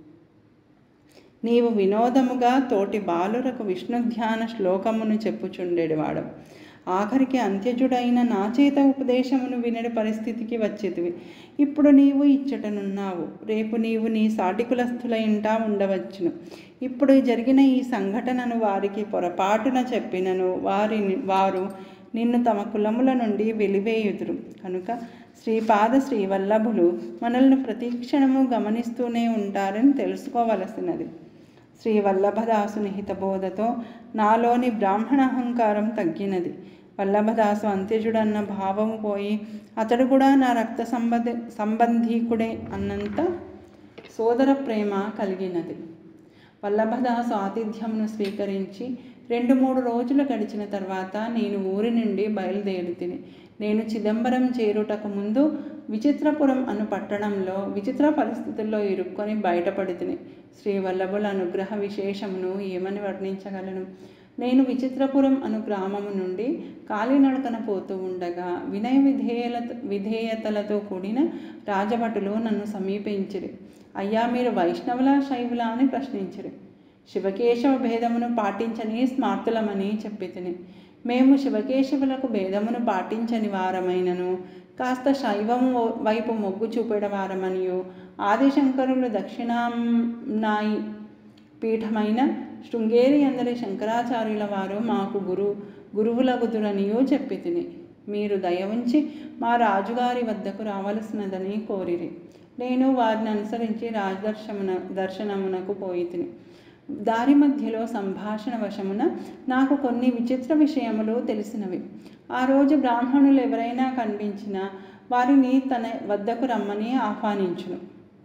నీవు వినోదముగా తోటి బాలురకు విష్ణు ధ్యాన శ్లోకమును చెప్పుచుండేవాడు ఆఖరికి అంత్యజుడైన నా చేత ఉపదేశమును వినడి పరిస్థితికి వచ్చేతివి ఇప్పుడు నీవు ఇచ్చటనున్నావు రేపు నీవు నీ సాటికులస్థుల ఇంటా ఉండవచ్చును ఇప్పుడు జరిగిన ఈ సంఘటనను వారికి పొరపాటున చెప్పినను వారిని వారు నిన్ను తమ కులముల నుండి వెలివేయుదురు కనుక శ్రీపాద శ్రీవల్లభులు మనల్ని ప్రతిక్షణము గమనిస్తూనే ఉంటారని తెలుసుకోవలసినది శ్రీ వల్లభదాసుని హితబోధతో నాలోని బ్రాహ్మణ అహంకారం తగ్గినది వల్లభదాసు అంత్యజుడన్న భావం పోయి అతడు కూడా నా రక్త సంబంధ సంబంధీకుడే అన్నంత సోదర ప్రేమ కలిగినది వల్లభదాసు ఆతిథ్యమును స్వీకరించి రెండు మూడు రోజులు గడిచిన తర్వాత నేను ఊరి నుండి బయలుదేరి తిని నేను చిదంబరం చేరుటకు ముందు విచిత్రపురం అను పట్టణంలో విచిత్ర పరిస్థితుల్లో ఇరుక్కొని బయటపడి తిని శ్రీ వల్లభుల అనుగ్రహ విశేషమును ఏమని వర్ణించగలను నేను విచిత్రపురం అను గ్రామము నుండి కాలినడకన పోతూ ఉండగా వినయ విధేయల విధేయతలతో కూడిన రాజభటులు నన్ను సమీపించిరి అయ్యా మీరు వైష్ణవులా శైవులా అని ప్రశ్నించిరి శివకేశవ భేదమును పాటించని స్మార్తులమని చెప్పి తిని మేము శివకేశవులకు భేదమును పాటించని వారమైనను కాస్త శైవము వైపు మొగ్గు చూపెడ వారమనియు ఆదిశంకరులు దక్షిణాంనాయి పీఠమైన శృంగేరి అందరి శంకరాచార్యుల వారు మాకు గురు గురువులగుదురనియో చెప్పి తిని మీరు దయ ఉంచి మా రాజుగారి వద్దకు రావలసినదని కోరిరి నేను వారిని అనుసరించి రాజదర్శమున దర్శనమునకు పోయి తిని దారి మధ్యలో సంభాషణ వశమున నాకు కొన్ని విచిత్ర విషయములు తెలిసినవి ఆ రోజు బ్రాహ్మణులు ఎవరైనా కనిపించినా వారిని తన వద్దకు రమ్మని ఆహ్వానించును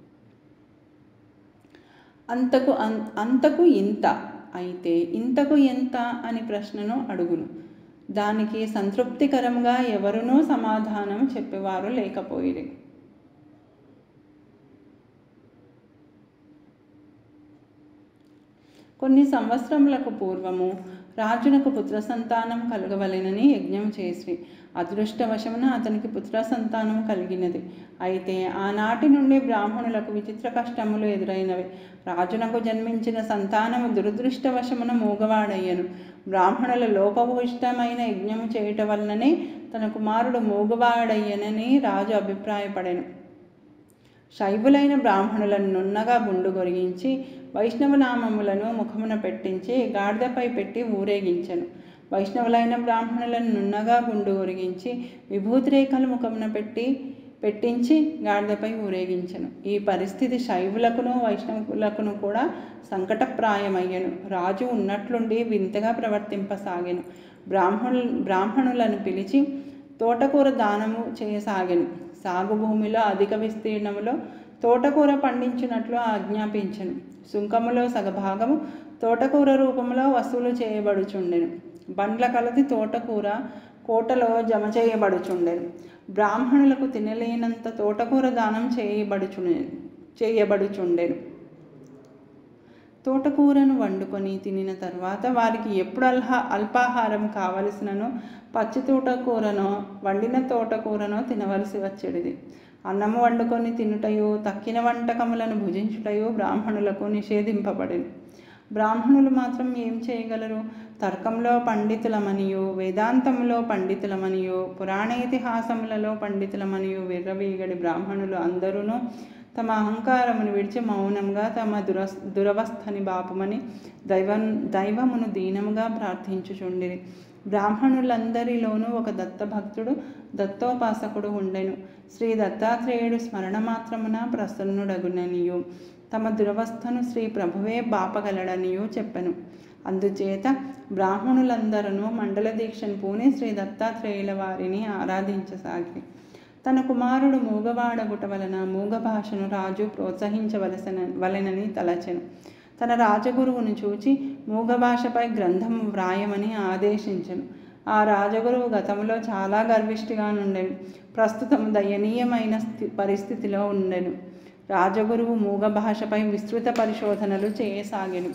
అంతకు అన్ అంతకు ఇంత అయితే ఇంతకు ఎంత అని ప్రశ్నను అడుగును దానికి సంతృప్తికరంగా ఎవరునూ సమాధానం చెప్పేవారు లేకపోయిరి కొన్ని సంవత్సరములకు పూర్వము రాజునకు పుత్ర సంతానం కలగవలెనని యజ్ఞం చేసి అదృష్టవశమున అతనికి పుత్ర సంతానం కలిగినది అయితే ఆనాటి నుండి బ్రాహ్మణులకు విచిత్ర కష్టములు ఎదురైనవి రాజునకు జన్మించిన సంతానము దురదృష్టవశమున మూగవాడయ్యను బ్రాహ్మణుల లోపభూయిష్టమైన యజ్ఞము చేయుట వలననే తన కుమారుడు మూగవాడయ్యనని రాజు అభిప్రాయపడెను శైవులైన బ్రాహ్మణులను నున్నగా బుండు గొరిగించి వైష్ణవనామములను ముఖమున పెట్టించి గాడిదపై పెట్టి ఊరేగించెను వైష్ణవులైన బ్రాహ్మణులను నున్నగా గుండు ఒరిగించి విభూతిరేఖలు ముఖమున పెట్టి పెట్టించి గాడిదపై ఊరేగించెను ఈ పరిస్థితి శైవులకును వైష్ణవులకును కూడా సంకటప్రాయమయ్యను రాజు ఉన్నట్లుండి వింతగా ప్రవర్తింపసాగెను బ్రాహ్మణు బ్రాహ్మణులను పిలిచి తోటకూర దానము చేయసాగెను సాగు భూమిలో అధిక విస్తీర్ణములో తోటకూర పండించినట్లు ఆజ్ఞాపించెను సుంకములో సగభాగము తోటకూర రూపంలో వసూలు చేయబడుచుండెను బండ్ల కలది తోటకూర కోటలో జమ చేయబడుచుండెను బ్రాహ్మణులకు తినలేనంత తోటకూర దానం చేయబడుచుండెను చేయబడుచుండెను తోటకూరను వండుకొని తినిన తర్వాత వారికి ఎప్పుడు అల్హా అల్పాహారం కావలసిననో పచ్చి తోటకూరనో వండిన తోటకూరనో తినవలసి వచ్చేది అన్నము వండుకొని తినుటయో తక్కిన వంటకములను భుజించుటయో బ్రాహ్మణులకు నిషేధింపబడింది బ్రాహ్మణులు మాత్రం ఏం చేయగలరు తర్కంలో పండితులమనియో వేదాంతంలో పండితులమనియో పురాణేతిహాసములలో పండితులమనియో విర్రవీగడి బ్రాహ్మణులు అందరూ తమ అహంకారమును విడిచి మౌనంగా తమ దుర దురవస్థని బాపమని దైవం దైవమును దీనముగా ప్రార్థించుచుండిరి బ్రాహ్మణులందరిలోనూ ఒక దత్తభక్తుడు దత్తోపాసకుడు ఉండెను శ్రీ దత్తాత్రేయుడు స్మరణ మాత్రమున ప్రసన్నుడగుననియు తమ దురవస్థను శ్రీ ప్రభువే బాపగలడనియు చెప్పెను అందుచేత బ్రాహ్మణులందరూ మండల దీక్షను పూని శ్రీ దత్తాత్రేయుల వారిని ఆరాధించసాగి తన కుమారుడు మూగవాడగుట వలన మూగ భాషను రాజు ప్రోత్సహించవలసిన వలెనని తలచెను తన రాజగురువును చూచి మూగ భాషపై గ్రంథం వ్రాయమని ఆదేశించెను ఆ రాజగురువు గతంలో చాలా గర్విష్ఠిగా నుండెను ప్రస్తుతం దయనీయమైన స్థి పరిస్థితిలో ఉండెను రాజగురువు మూగ భాషపై విస్తృత పరిశోధనలు చేయసాగెను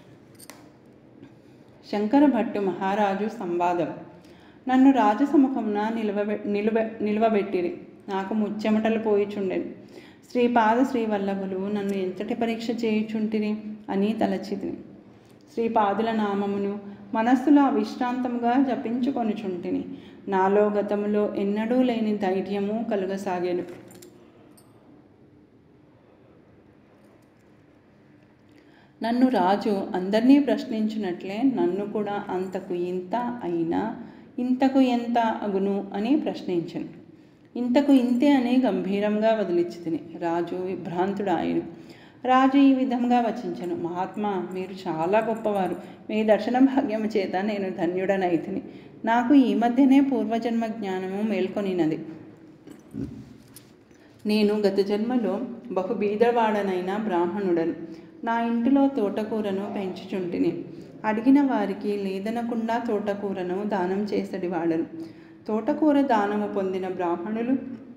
శంకర భట్టు మహారాజు సంవాదం నన్ను రాజసముఖమున నిలవబె నిలువ నిలువబెట్టిరి నాకు ముచ్చెమటలు పోయిచుండెను శ్రీపాద శ్రీవల్లభులు నన్ను ఎంతటి పరీక్ష చేయుచుంటిరి అని తలచితిని శ్రీపాదుల నామమును మనస్సులో అవిశ్రాంతముగా జపించుకొనుచుంటిని నాలో గతములో ఎన్నడూ లేని ధైర్యము కలుగసాగాను నన్ను రాజు అందరినీ ప్రశ్నించినట్లే నన్ను కూడా అంతకు ఇంత అయినా ఇంతకు ఎంత అగును అని ప్రశ్నించను ఇంతకు ఇంతే అని గంభీరంగా వదిలిచ్చితిని రాజు విభ్రాంతుడాయను రాజు ఈ విధంగా వచించను మహాత్మా మీరు చాలా గొప్పవారు మీ దర్శన భాగ్యము చేత నేను ధన్యుడనైతిని నాకు ఈ మధ్యనే పూర్వజన్మ జ్ఞానము మేల్కొనినది నేను గత జన్మలో బహు బీదవాడనైన బ్రాహ్మణుడను నా ఇంటిలో తోటకూరను పెంచుచుంటిని అడిగిన వారికి లేదనకుండా తోటకూరను దానం చేసడి వాడను తోటకూర దానము పొందిన బ్రాహ్మణులు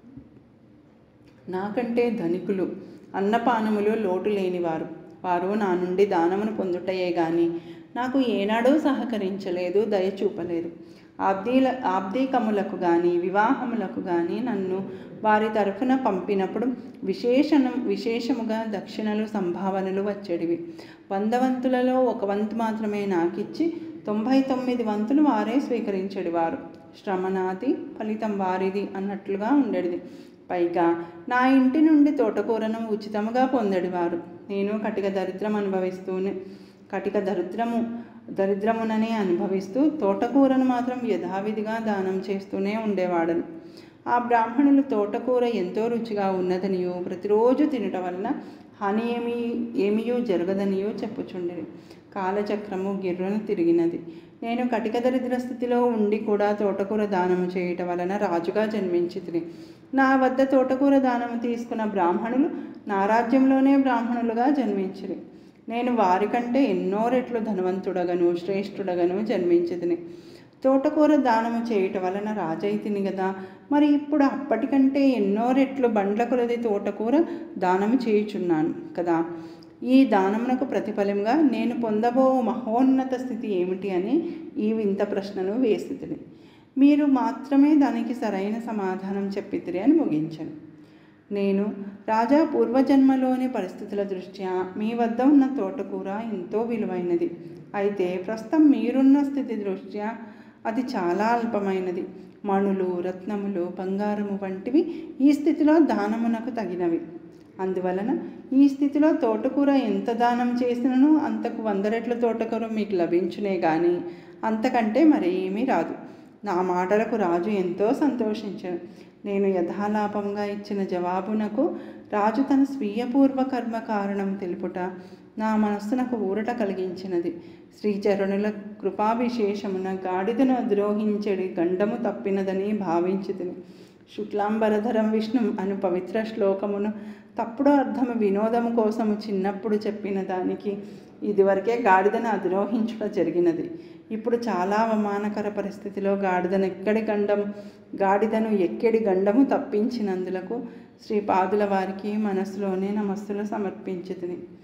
నాకంటే ధనికులు అన్నపానములు లోటు లేనివారు వారు నా నుండి దానమును పొందుటయే గాని నాకు ఏనాడూ సహకరించలేదు దయ చూపలేదు ఆబ్దీల ఆబ్దీకములకు కానీ వివాహములకు కానీ నన్ను వారి తరఫున పంపినప్పుడు విశేషణం విశేషముగా దక్షిణలు సంభావనలు వచ్చేటివి వంద వంతులలో ఒక వంతు మాత్రమే నాకిచ్చి తొంభై తొమ్మిది వంతులు వారే స్వీకరించేటివారు శ్రమనాది ఫలితం వారిది అన్నట్లుగా ఉండేది పైగా నా ఇంటి నుండి తోటకూరను ఉచితముగా పొందడివారు నేను కటిక దరిద్రం అనుభవిస్తూనే కటిక దరిద్రము దరిద్రముననే అనుభవిస్తూ తోటకూరను మాత్రం యథావిధిగా దానం చేస్తూనే ఉండేవాడను ఆ బ్రాహ్మణులు తోటకూర ఎంతో రుచిగా ఉన్నదనియో ప్రతిరోజు తినటం వలన హాని ఏమీ ఏమీయో జరగదనియో చెప్పుచుండేది కాలచక్రము గిర్రను తిరిగినది నేను కటిక దరిద్ర స్థితిలో ఉండి కూడా తోటకూర దానము చేయటం వలన రాజుగా జన్మించితిని నా వద్ద తోటకూర దానము తీసుకున్న బ్రాహ్మణులు నా రాజ్యంలోనే బ్రాహ్మణులుగా జన్మించిరి నేను వారికంటే ఎన్నో రెట్లు ధనవంతుడగను శ్రేష్ఠుడగను జన్మించితిని తోటకూర దానము చేయటం వలన రాజైతిని కదా మరి ఇప్పుడు అప్పటికంటే ఎన్నో రెట్లు బండ్ల కొలది తోటకూర దానము చేయుచున్నాను కదా ఈ దానమునకు ప్రతిఫలంగా నేను పొందబో మహోన్నత స్థితి ఏమిటి అని ఈ వింత ప్రశ్నను వేసితిని మీరు మాత్రమే దానికి సరైన సమాధానం చెప్పితిరి అని ముగించాను నేను రాజా పూర్వజన్మలోని పరిస్థితుల దృష్ట్యా మీ వద్ద ఉన్న తోటకూర ఎంతో విలువైనది అయితే ప్రస్తుతం మీరున్న స్థితి దృష్ట్యా అది చాలా అల్పమైనది మణులు రత్నములు బంగారము వంటివి ఈ స్థితిలో దానమునకు తగినవి అందువలన ఈ స్థితిలో తోటకూర ఎంత దానం చేసినను అంతకు వంద రెట్ల తోటకూర మీకు లభించునే కానీ అంతకంటే మరేమీ రాదు నా మాటలకు రాజు ఎంతో సంతోషించాడు నేను యథాలాపంగా ఇచ్చిన జవాబునకు రాజు తన స్వీయ పూర్వకర్మ కారణం తెలుపుట నా మనస్సునకు ఊరట కలిగించినది శ్రీచరణుల కృపావిశేషమున గాడిదను ద్రోహించడి గండము తప్పినదని భావించితిని శుక్లాంబరధరం విష్ణు అను పవిత్ర శ్లోకమును తప్పుడు అర్థము వినోదము కోసము చిన్నప్పుడు చెప్పిన దానికి ఇదివరకే గాడిదను అధిరోహించుట జరిగినది ఇప్పుడు చాలా అవమానకర పరిస్థితిలో గాడిదను ఎక్కడి గండం గాడిదను ఎక్కడి గండము తప్పించినందులకు శ్రీపాదుల వారికి మనసులోనే నమస్సులు సమర్పించుతుంది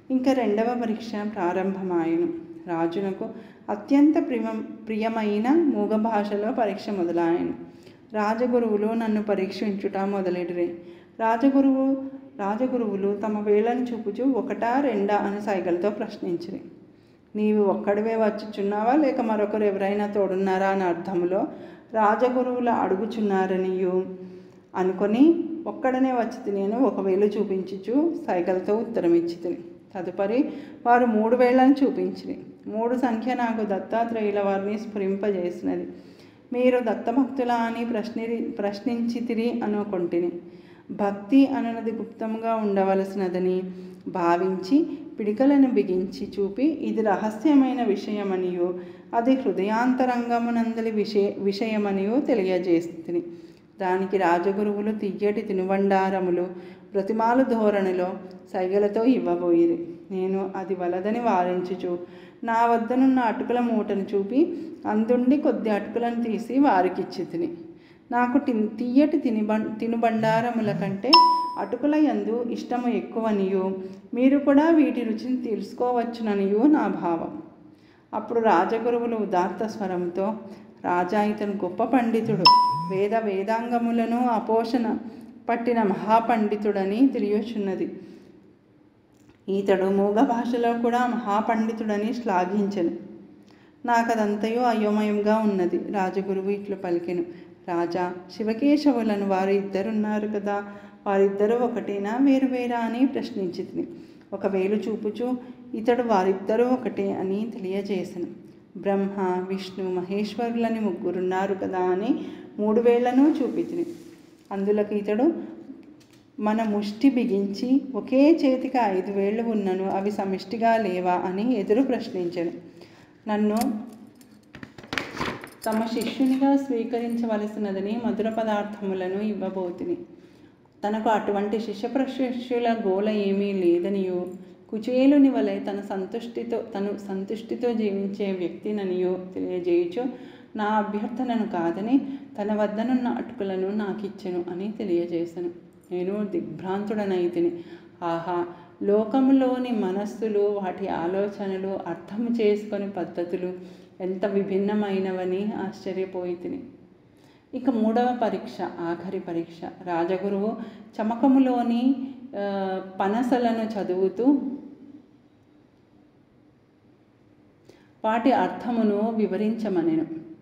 ఇంకా రెండవ పరీక్ష ప్రారంభమాయను రాజునకు అత్యంత ప్రియ ప్రియమైన మూగ భాషలో పరీక్ష మొదలాయను రాజగురువులు నన్ను పరీక్షించుట మొదలెడిరే రాజగురువు రాజగురువులు తమ వేళను చూపుచు ఒకటా రెండా అని సైగలతో ప్రశ్నించిరి నీవు ఒక్కడివే వచ్చుచున్నావా లేక మరొకరు ఎవరైనా తోడున్నారా అని అర్థములో రాజగురువులు అడుగుచున్నారనియు అనుకొని ఒక్కడనే వచ్చి తినేను ఒక వేలు చూపించుచు సైకిల్తో ఉత్తరం ఇచ్చి తిని తదుపరి వారు మూడు వేలను చూపించిరి మూడు సంఖ్య నాకు దత్తాత్రేయుల వారిని స్ఫురింపజేసినది మీరు దత్తభక్తుల అని ప్రశ్ని ప్రశ్నించితిరి అనుకొంటిని భక్తి అనునది గుప్తంగా ఉండవలసినదని భావించి పిడికలను బిగించి చూపి ఇది రహస్యమైన విషయమనియో అది హృదయాంతరంగమునందలి విషయ విషయమనియో తెలియజేస్తుంది దానికి రాజగురువులు తియ్యటి తినుబండారములు ప్రతిమాలు ధోరణిలో సైగలతో ఇవ్వబోయిరి నేను అది వలదని వారించుచు నా వద్దనున్న అటుకుల మూటను చూపి అందుండి కొద్ది అటుకులను తీసి వారికిచ్చి తిని నాకు టి తీయటి తినిబం తినుబండారముల కంటే అటుకుల యందు ఇష్టము ఎక్కువనియు మీరు కూడా వీటి రుచిని తెలుసుకోవచ్చుననియు నా భావం అప్పుడు రాజగురువులు ఉదాత్త స్వరంతో రాజా ఇతను గొప్ప పండితుడు వేద వేదాంగములను అపోషణ పట్టిన మహాపండితుడని తెలియచున్నది ఈతడు మూగ భాషలో కూడా మహాపండితుడని శ్లాఘించను నాకదంతయో అయోమయంగా ఉన్నది రాజగురువు ఇట్లు పలికెను రాజా శివకేశవులను వారు ఇద్దరున్నారు కదా వారిద్దరూ ఒకటేనా వేరు వేరా అని ప్రశ్నించింది ఒక వేలు చూపుచు ఇతడు వారిద్దరూ ఒకటే అని తెలియజేసను బ్రహ్మ విష్ణు మహేశ్వరులని ముగ్గురున్నారు కదా అని మూడు వేళ్లను చూపించింది అందులోకి ఇతడు మన ముష్టి బిగించి ఒకే చేతికి ఐదు వేళ్ళు ఉన్నను అవి సమిష్టిగా లేవా అని ఎదురు ప్రశ్నించాను నన్ను తమ శిష్యునిగా స్వీకరించవలసినదని మధుర పదార్థములను ఇవ్వబోతుని తనకు అటువంటి శిష్య ప్రశిష్యుల గోల ఏమీ లేదనియో కుచేలుని వలె తన సంతుష్టితో తను సంతుష్టితో జీవించే వ్యక్తిననియో తెలియజేయుచు నా అభ్యర్థనను కాదని తన వద్దనున్న అటుకులను నాకిచ్చెను అని తెలియజేశాను నేను దిగ్భ్రాంతుడనైతిని ఆహా లోకములోని మనస్సులు వాటి ఆలోచనలు అర్థం చేసుకొని పద్ధతులు ఎంత విభిన్నమైనవని ఆశ్చర్యపోయి తిని ఇక మూడవ పరీక్ష ఆఖరి పరీక్ష రాజగురువు చమకములోని ఆ, పనసలను చదువుతూ వాటి అర్థమును వివరించమనెను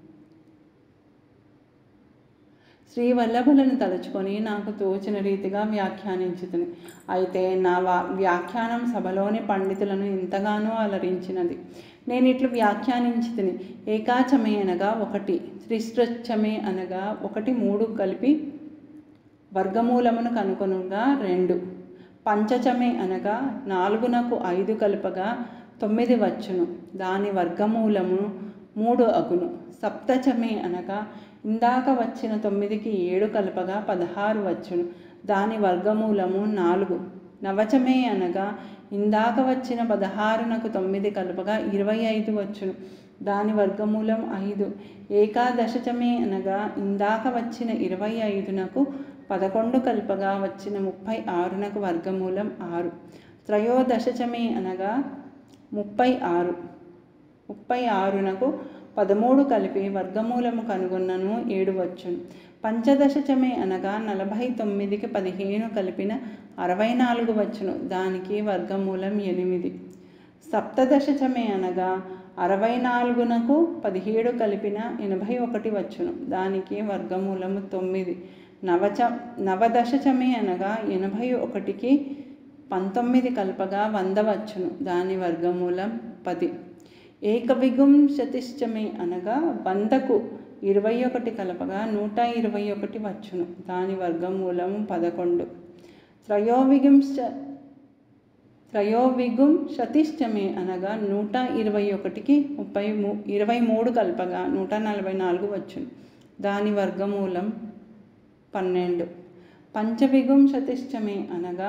శ్రీ వల్లభులను తలుచుకొని నాకు తోచిన రీతిగా వ్యాఖ్యానించుతుంది అయితే నా వా వ్యాఖ్యానం సభలోని పండితులను ఎంతగానో అలరించినది నేను ఇట్లు వ్యాఖ్యానించుతుని ఏకాచమే అనగా ఒకటి త్రిశ్రచ్చమే అనగా ఒకటి మూడు కలిపి వర్గమూలమును కనుకొనుగా రెండు పంచచమే అనగా నాలుగునకు ఐదు కలుపగా తొమ్మిది వచ్చును దాని వర్గమూలము మూడు అగును సప్తచమే అనగా ఇందాక వచ్చిన తొమ్మిదికి ఏడు కలపగా పదహారు వచ్చును దాని వర్గమూలము నాలుగు నవచమే అనగా ఇందాక వచ్చిన పదహారునకు తొమ్మిది కలపగా ఇరవై ఐదు వచ్చును దాని వర్గమూలం ఐదు ఏకాదశచమే అనగా ఇందాక వచ్చిన ఇరవై ఐదునకు పదకొండు కల్పగా వచ్చిన ముప్పై ఆరునకు వర్గమూలం ఆరు త్రయోదశచమే అనగా ముప్పై ఆరు ముప్పై ఆరునకు పదమూడు కలిపి వర్గమూలము కనుగొన్నను ఏడు వచ్చును పంచదశచమే అనగా నలభై తొమ్మిదికి పదిహేను కలిపిన అరవై నాలుగు వచ్చును దానికి వర్గమూలం ఎనిమిది సప్తదశచమే అనగా అరవై నాలుగునకు పదిహేడు కలిపిన ఎనభై ఒకటి వచ్చును దానికి వర్గమూలము తొమ్మిది నవచ నవదశచమే అనగా ఎనభై ఒకటికి పంతొమ్మిది కలపగా వంద వచ్చును దాని వర్గమూలం పది ఏకవిగుంశతిష్టమి అనగా వందకు ఇరవై ఒకటి కలపగా నూట ఇరవై ఒకటి వచ్చును దాని వర్గమూలము పదకొండు త్రయోవిగుంశ త్రయోవిగుం శతిష్టమి అనగా నూట ఇరవై ఒకటికి ముప్పై మూ ఇరవై మూడు కలపగా నూట నలభై నాలుగు వచ్చును దాని వర్గమూలం పన్నెండు పంచవిగుం శతిష్టమి అనగా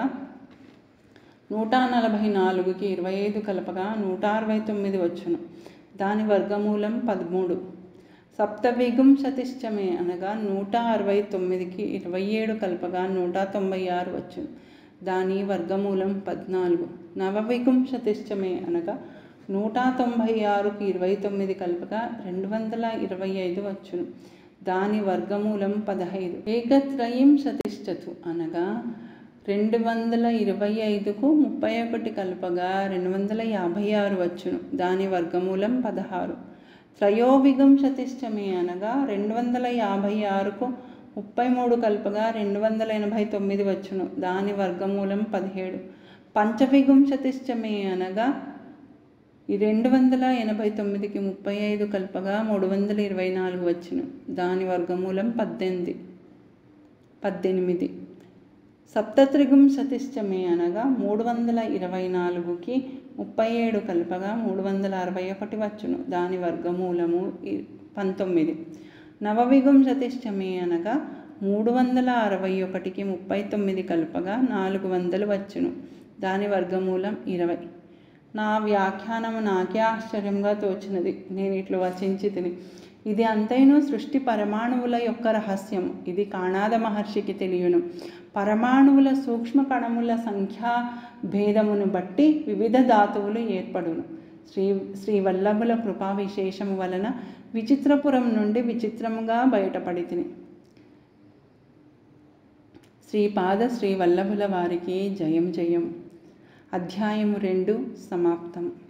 నూట నలభై నాలుగుకి ఇరవై ఐదు కలపగా నూట అరవై తొమ్మిది వచ్చును దాని వర్గమూలం పదమూడు సప్తవిగుం శతిష్టమే అనగా నూట అరవై తొమ్మిదికి ఇరవై ఏడు కలపగా నూట తొంభై ఆరు వచ్చును దాని వర్గమూలం పద్నాలుగు నవవిగుంశతిష్టమే అనగా నూట తొంభై ఆరుకి ఇరవై తొమ్మిది కలపగా రెండు వందల ఇరవై ఐదు వచ్చును దాని వర్గమూలం పదహైదు ఏకత్రయం శతిష్టతు అనగా రెండు వందల ఇరవై ఐదుకు ముప్పై ఒకటి కలపగా రెండు వందల యాభై ఆరు వచ్చును దాని వర్గమూలం పదహారు త్రయోవిగంశతిష్టమి అనగా రెండు వందల యాభై ఆరుకు ముప్పై మూడు కలపగా రెండు వందల ఎనభై తొమ్మిది వచ్చును దాని వర్గమూలం పదిహేడు పంచవిగుంశతిష్టమి అనగా ఈ రెండు వందల ఎనభై తొమ్మిదికి ముప్పై ఐదు కలపగా మూడు వందల ఇరవై నాలుగు వచ్చును దాని వర్గమూలం పద్దెనిమిది పద్దెనిమిది సప్తత్రిగుం సతిష్టమి అనగా మూడు వందల ఇరవై నాలుగుకి ముప్పై ఏడు కలపగా మూడు వందల అరవై ఒకటి వచ్చును దాని వర్గమూలము ఇ- పంతొమ్మిది నవవిగుం సతిష్టమి అనగా మూడు వందల అరవై ఒకటికి ముప్పై తొమ్మిది కలపగా నాలుగు వందలు వచ్చును దాని వర్గమూలం ఇరవై నా వ్యాఖ్యానము నాకే ఆశ్చర్యంగా తోచినది నేను ఇట్లు వచించి తిని ఇది అంతైను సృష్టి పరమాణువుల యొక్క రహస్యం ఇది కాణాద మహర్షికి తెలియను పరమాణువుల సూక్ష్మ కణముల సంఖ్యా భేదమును బట్టి వివిధ ధాతువులు ఏర్పడును శ్రీ శ్రీ వల్లభుల కృపా విశేషము వలన విచిత్రపురం నుండి విచిత్రముగా బయటపడి తిని శ్రీపాద శ్రీ వల్లభుల వారికి జయం జయం అధ్యాయము రెండు సమాప్తం